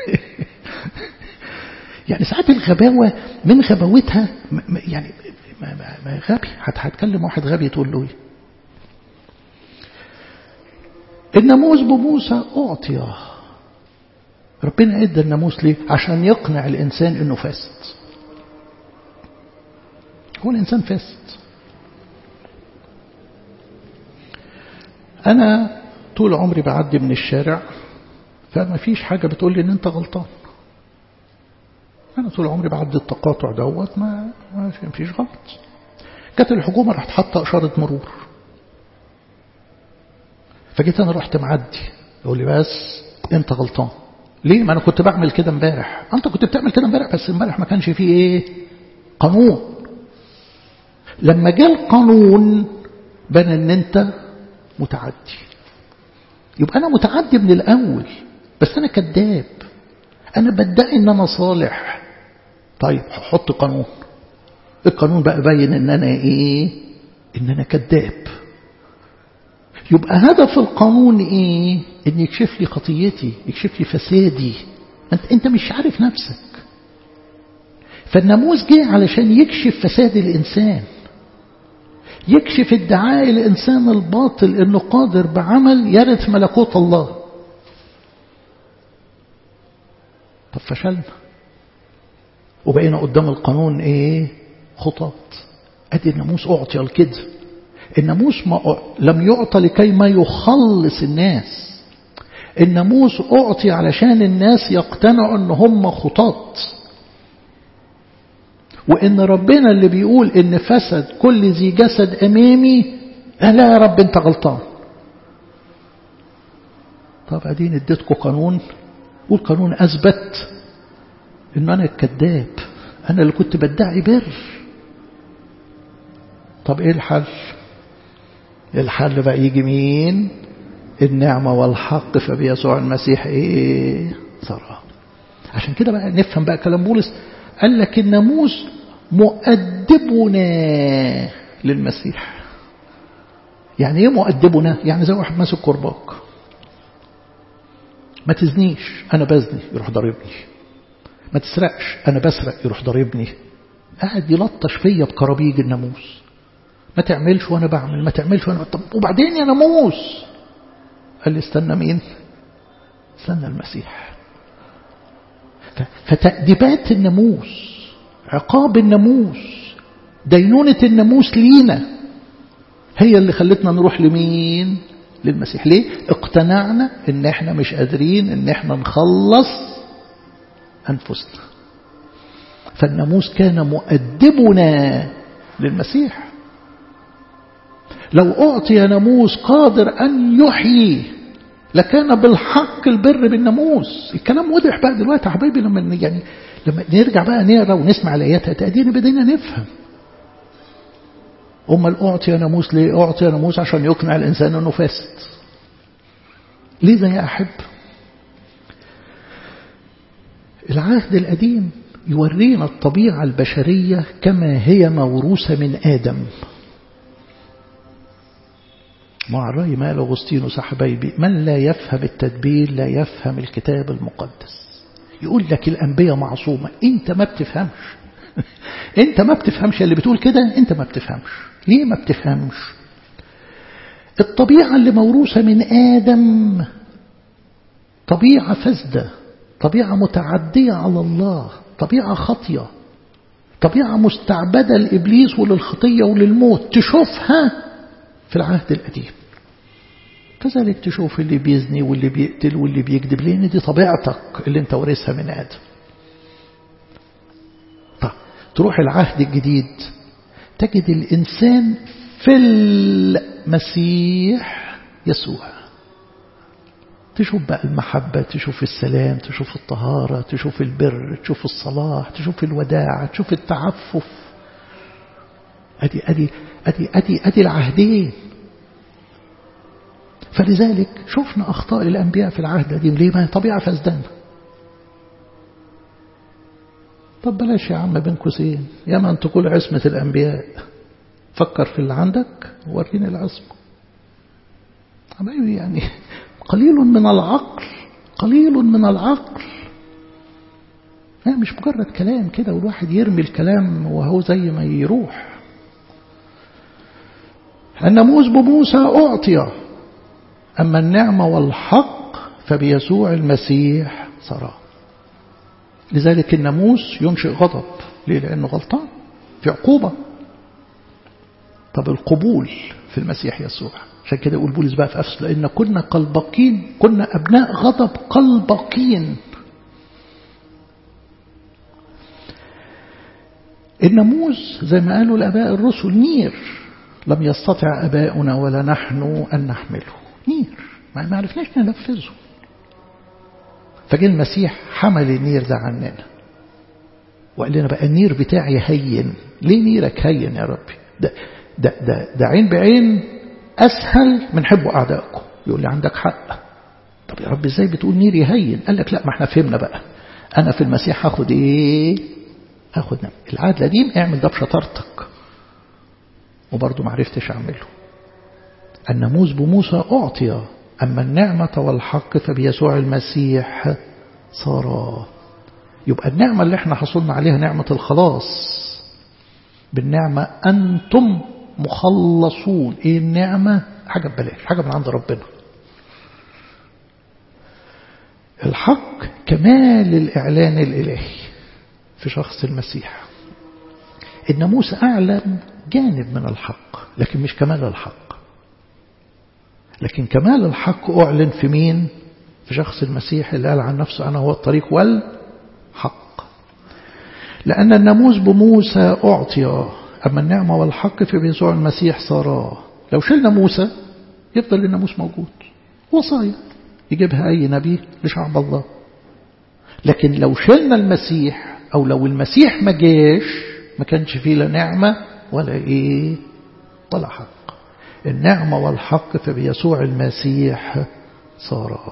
يعني ساعات الغباوة من غباوتها يعني ما ما ما غبي هتكلم واحد غبي تقول له ايه الناموس بموسى أعطي ربنا ادى الناموس ليه عشان يقنع الإنسان إنه فاسد هو الإنسان فاسد أنا طول عمري بعدي من الشارع فما فيش حاجة بتقول لي إن أنت غلطان أنا طول عمري بعدي التقاطع دوت ما ما فيش غلط كانت الحكومة راح تحط إشارة مرور فجيت أنا رحت معدي يقول لي بس أنت غلطان ليه ما أنا كنت بعمل كده امبارح أنت كنت بتعمل كده امبارح بس امبارح ما كانش فيه إيه قانون لما جاء القانون بان ان انت متعدي يبقى انا متعدي من الاول بس انا كذاب انا بدعي ان انا صالح طيب هحط قانون القانون بقى باين ان انا ايه ان انا كذاب يبقى هدف القانون ايه ان يكشف لي خطيتي يكشف لي فسادي انت انت مش عارف نفسك فالناموس جه علشان يكشف فساد الانسان يكشف ادعاء الإنسان الباطل أنه قادر بعمل يرث ملكوت الله طب فشلنا وبقينا قدام القانون ايه خطاط ادي الناموس اعطي لكده الناموس ما لم يعطى لكي ما يخلص الناس الناموس اعطي علشان الناس يقتنعوا ان هم خطاط وإن ربنا اللي بيقول إن فسد كل ذي جسد أمامي لا يا رب أنت غلطان طب أدين اديتكم قانون والقانون أثبت إن أنا الكذاب أنا اللي كنت بدعي بر طب إيه الحل الحل بقى يجي مين النعمة والحق فبيسوع المسيح إيه صار عشان كده بقى نفهم بقى كلام بولس قال لك الناموس مؤدبنا للمسيح يعني ايه مؤدبنا يعني زي واحد ماسك كرباك ما تزنيش انا بزني يروح ضاربني ما تسرقش انا بسرق يروح ضاربني قاعد يلطش فيا بكرابيج الناموس ما تعملش وانا بعمل ما تعملش وانا طب وبعدين يا ناموس قال لي استنى مين استنى المسيح فتأديبات الناموس عقاب الناموس دينونة الناموس لينا هي اللي خلتنا نروح لمين للمسيح ليه اقتنعنا ان احنا مش قادرين ان احنا نخلص انفسنا فالناموس كان مؤدبنا للمسيح لو أعطي ناموس قادر أن يحيي لكان بالحق البر بالناموس الكلام وضح بقى دلوقتي يا حبايبي لما يعني لما نرجع بقى نقرا ونسمع الايات تأدينا بدينا نفهم امال اعطي ناموس ليه اعطي ناموس عشان يقنع الانسان انه فاسد لذا يا احب العهد القديم يورينا الطبيعة البشرية كما هي موروثة من آدم مع الرأي مال أغسطينوس حبايبي من لا يفهم التدبير لا يفهم الكتاب المقدس يقول لك الأنبياء معصومة أنت ما بتفهمش أنت ما بتفهمش اللي بتقول كده أنت ما بتفهمش ليه ما بتفهمش الطبيعة اللي موروثة من آدم طبيعة فاسدة طبيعة متعدية على الله طبيعة خطية طبيعة مستعبدة لإبليس وللخطية وللموت تشوفها في العهد القديم كذلك تشوف اللي بيزني واللي بيقتل واللي بيكذب لأن دي طبيعتك اللي انت ورثها من آدم طب تروح العهد الجديد تجد الإنسان في المسيح يسوع تشوف بقى المحبة تشوف السلام تشوف الطهارة تشوف البر تشوف الصلاح تشوف الوداع تشوف التعفف أدي, أدي, أدي, أدي, أدي العهدين فلذلك شفنا أخطاء الأنبياء في العهد القديم ليه ما هي طبيعة فاسدانة طب بلاش يا عم بين قوسين يا ما أن تقول عصمة الأنبياء فكر في اللي عندك وريني العصمة حبايبي يعني قليل من العقل قليل من العقل لا مش مجرد كلام كده والواحد يرمي الكلام وهو زي ما يروح الناموس بموسى أعطي أما النعمة والحق فبيسوع المسيح صار لذلك الناموس ينشئ غضب ليه لأنه غلطان في عقوبة طب القبول في المسيح يسوع عشان كده يقول بولس بقى في أفسس لأن كنا قلبقين كنا أبناء غضب قلبقين الناموس زي ما قالوا الآباء الرسل نير لم يستطع أباؤنا ولا نحن أن نحمله نير ما عرفناش ننفذه فجه المسيح حمل النير ده عننا وقال لنا بقى النير بتاعي هين ليه نيرك هين يا ربي ده, ده, ده, ده عين بعين أسهل من حبوا أعدائكم يقول لي عندك حق طب يا رب ازاي بتقول نيري هين قال لك لا ما احنا فهمنا بقى أنا في المسيح هاخد إيه هاخد نعم العهد القديم اعمل ده بشطارتك وبرضه ما عرفتش أعمله الناموس بموسى أعطي أما النعمة والحق فبيسوع المسيح صار يبقى النعمة اللي احنا حصلنا عليها نعمة الخلاص بالنعمة أنتم مخلصون ايه النعمة حاجة ببلاش حاجة من عند ربنا الحق كمال الإعلان الإلهي في شخص المسيح الناموس أعلن جانب من الحق لكن مش كمال الحق لكن كمال الحق أعلن في مين في شخص المسيح اللي قال عن نفسه أنا هو الطريق والحق لأن الناموس بموسى أعطي أما النعمة والحق في يسوع المسيح صارا لو شلنا موسى يفضل الناموس موجود وصايا يجيبها أي نبي لشعب الله لكن لو شلنا المسيح أو لو المسيح ما جاش ما كانش فيه لا نعمة ولا إيه ولا حق النعمة والحق فبيسوع المسيح صارا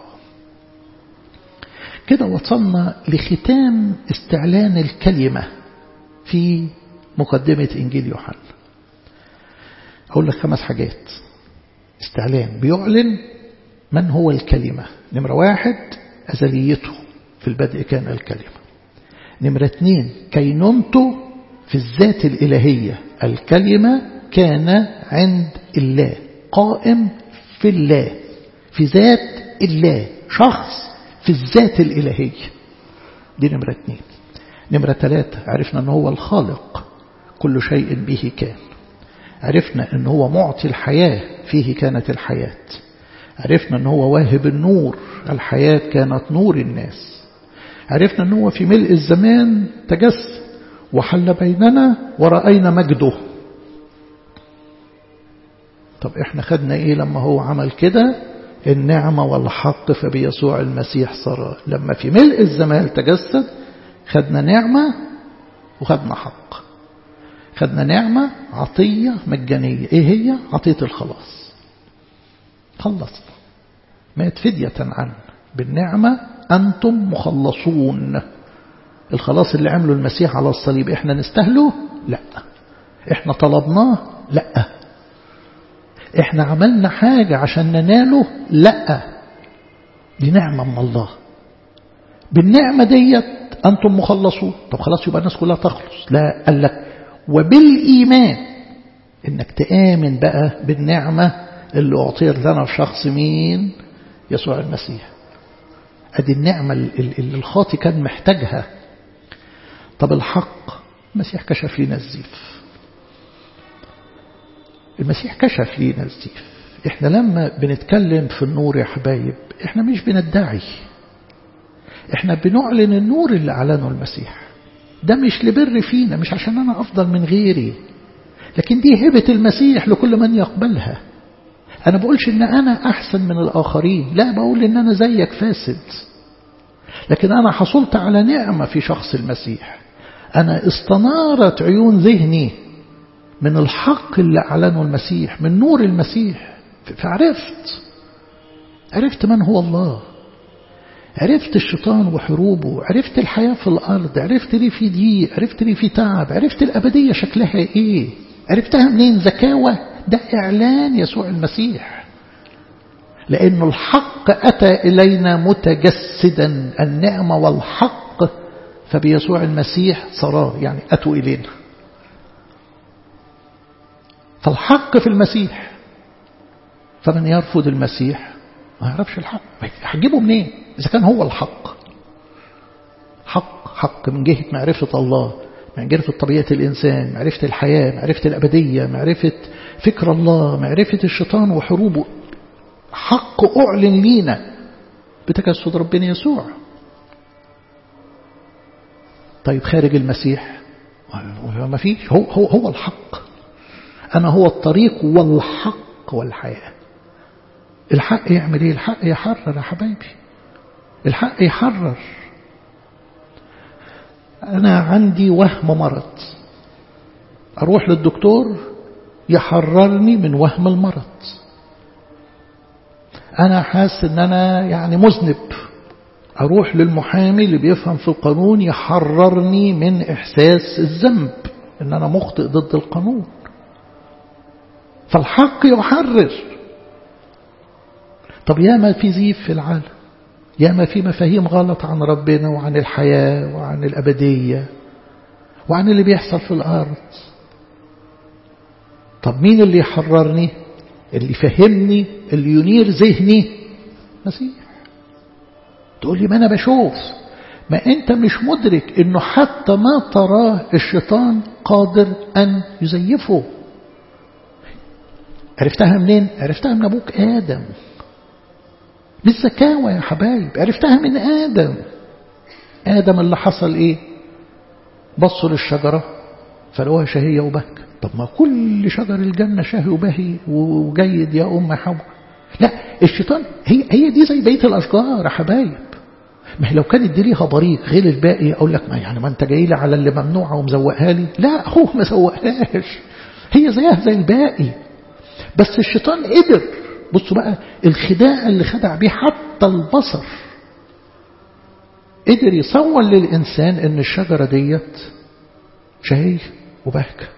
كده وصلنا لختام استعلان الكلمة في مقدمة إنجيل يوحنا أقول لك خمس حاجات استعلان بيعلن من هو الكلمة نمرة واحد أزليته في البدء كان الكلمة نمرة اثنين كينونته في الذات الإلهية الكلمة كان عند الله قائم في الله في ذات الله شخص في الذات الإلهية دي نمرة اثنين نمرة ثلاثة عرفنا أنه هو الخالق كل شيء به كان عرفنا أنه هو معطي الحياة فيه كانت الحياة عرفنا أنه هو واهب النور الحياة كانت نور الناس عرفنا أنه هو في ملء الزمان تجسد وحل بيننا ورأينا مجده طب احنا خدنا ايه لما هو عمل كده النعمة والحق فبيسوع المسيح صار لما في ملء الزمان تجسد خدنا نعمة وخدنا حق خدنا نعمة عطية مجانية ايه هي عطية الخلاص خلصنا مات فدية عنه بالنعمة أنتم مخلصون الخلاص اللي عمله المسيح على الصليب احنا نستهله لا احنا طلبناه لا احنا عملنا حاجة عشان نناله لا دي نعمة من الله بالنعمة ديت أنتم مخلصون طب خلاص يبقى الناس كلها تخلص لا قال لك وبالإيمان إنك تآمن بقى بالنعمة اللي أعطيت لنا في شخص مين يسوع المسيح أدي النعمة اللي الخاطي كان محتاجها طب الحق المسيح كشف لنا الزيف المسيح كشف لنا الزيف احنا لما بنتكلم في النور يا حبايب احنا مش بندعي احنا بنعلن النور اللي اعلنه المسيح ده مش لبر فينا مش عشان انا افضل من غيري لكن دي هبة المسيح لكل من يقبلها انا بقولش ان انا احسن من الاخرين لا بقول ان انا زيك فاسد لكن انا حصلت على نعمة في شخص المسيح انا استنارت عيون ذهني من الحق اللي أعلنه المسيح من نور المسيح فعرفت عرفت من هو الله عرفت الشيطان وحروبه عرفت الحياة في الأرض عرفت ليه في ضيق عرفت ليه في تعب عرفت الأبدية شكلها إيه عرفتها منين زكاوة ده إعلان يسوع المسيح لأن الحق أتى إلينا متجسدا النعمة والحق فبيسوع المسيح صراه يعني أتوا إلينا فالحق في المسيح فمن يرفض المسيح ما يعرفش الحق هتجيبه منين إذا كان هو الحق حق حق من جهة معرفة الله من جهة طبيعة الإنسان معرفة الحياة معرفة الأبدية معرفة فكر الله معرفة الشيطان وحروبه حق أعلن لينا بتجسد ربنا يسوع طيب خارج المسيح ما فيش هو, هو, هو الحق أنا هو الطريق والحق والحياة الحق يعمل ايه الحق يحرر يا حبايبي الحق يحرر انا عندي وهم مرض اروح للدكتور يحررني من وهم المرض انا حاسس ان انا يعني مذنب اروح للمحامي اللي بيفهم في القانون يحررني من احساس الذنب ان انا مخطئ ضد القانون فالحق يحرر طب ياما في زيف في العالم ياما في مفاهيم غلط عن ربنا وعن الحياة وعن الأبدية وعن اللي بيحصل في الأرض طب مين اللي يحررني اللي يفهمني اللي ينير ذهني مسيح تقول لي ما أنا بشوف ما أنت مش مدرك أنه حتى ما تراه الشيطان قادر أن يزيفه عرفتها منين؟ عرفتها من أبوك آدم بالزكاوة يا حبايب عرفتها من آدم آدم اللي حصل إيه بصوا للشجرة فلقوها شهية وبهجة طب ما كل شجر الجنة شهي وبهي وجيد يا أم حواء لا الشيطان هي هي دي زي بيت الأشجار يا حبايب ما هي لو كانت دي ليها بريق غير الباقي أقول لك ما يعني ما أنت جاي لي على اللي ممنوعة ومزوقها لي لا هو ما زوقهاش هي زيها زي الباقي بس الشيطان قدر بصوا بقى الخداع اللي خدع بيه حتى البصر قدر يصور للإنسان ان الشجرة ديت شهية وبهجة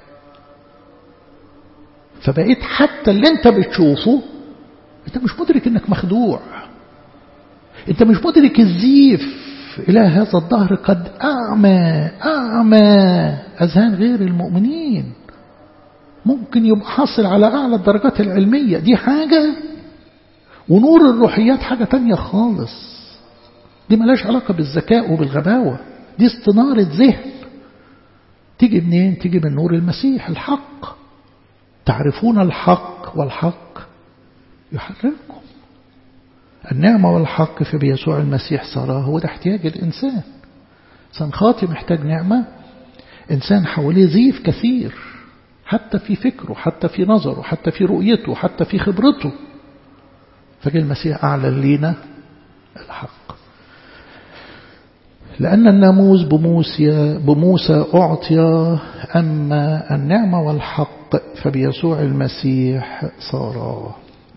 فبقيت حتى اللي انت بتشوفه انت مش مدرك انك مخدوع انت مش مدرك الزيف إلى هذا الظهر قد أعمى أعمى أذهان غير المؤمنين ممكن يبقى حاصل على أعلى الدرجات العلمية دي حاجة ونور الروحيات حاجة تانية خالص دي ملاش علاقة بالذكاء وبالغباوة دي استنارة ذهن تيجي منين تيجي من نور المسيح الحق تعرفون الحق والحق يحرركم النعمة والحق في بيسوع المسيح صار هو ده احتياج الإنسان إنسان خاطي محتاج نعمة إنسان حواليه زيف كثير حتى في فكره حتى في نظره حتى في رؤيته حتى في خبرته فجاء المسيح أعلن لينا الحق لأن الناموس بموسى, بموسى أعطي أما النعمة والحق فبيسوع المسيح صارا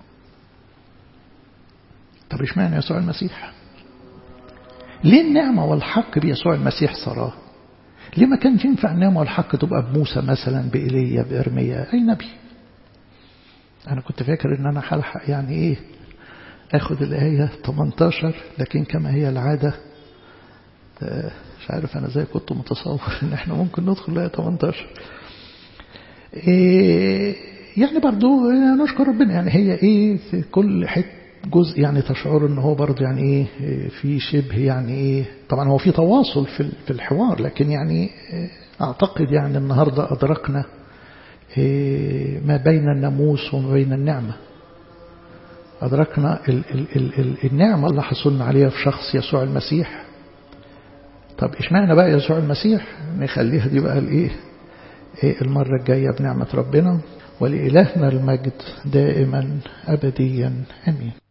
طب إيش معنى يسوع المسيح ليه النعمة والحق بيسوع المسيح صارا ليه ما كانش ينفع النعمة والحق تبقى بموسى مثلا بإيليا بإرميا أي نبي أنا كنت فاكر إن أنا هلحق يعني إيه أخذ الآية 18 لكن كما هي العادة مش عارف أنا زي كنت متصور إن إحنا ممكن ندخل الآية 18 إيه يعني برضو نشكر ربنا يعني هي إيه في كل حتة جزء يعني تشعر ان هو برضه يعني ايه في شبه يعني ايه طبعا هو في تواصل في في الحوار لكن يعني اعتقد يعني النهارده ادركنا ما بين الناموس وما بين النعمه ادركنا ال ال ال ال النعمه اللي حصلنا عليها في شخص يسوع المسيح طب اشمعنى بقى يسوع المسيح نخليها دي بقى الايه إيه المره الجايه بنعمه ربنا ولإلهنا المجد دائما أبديا أمين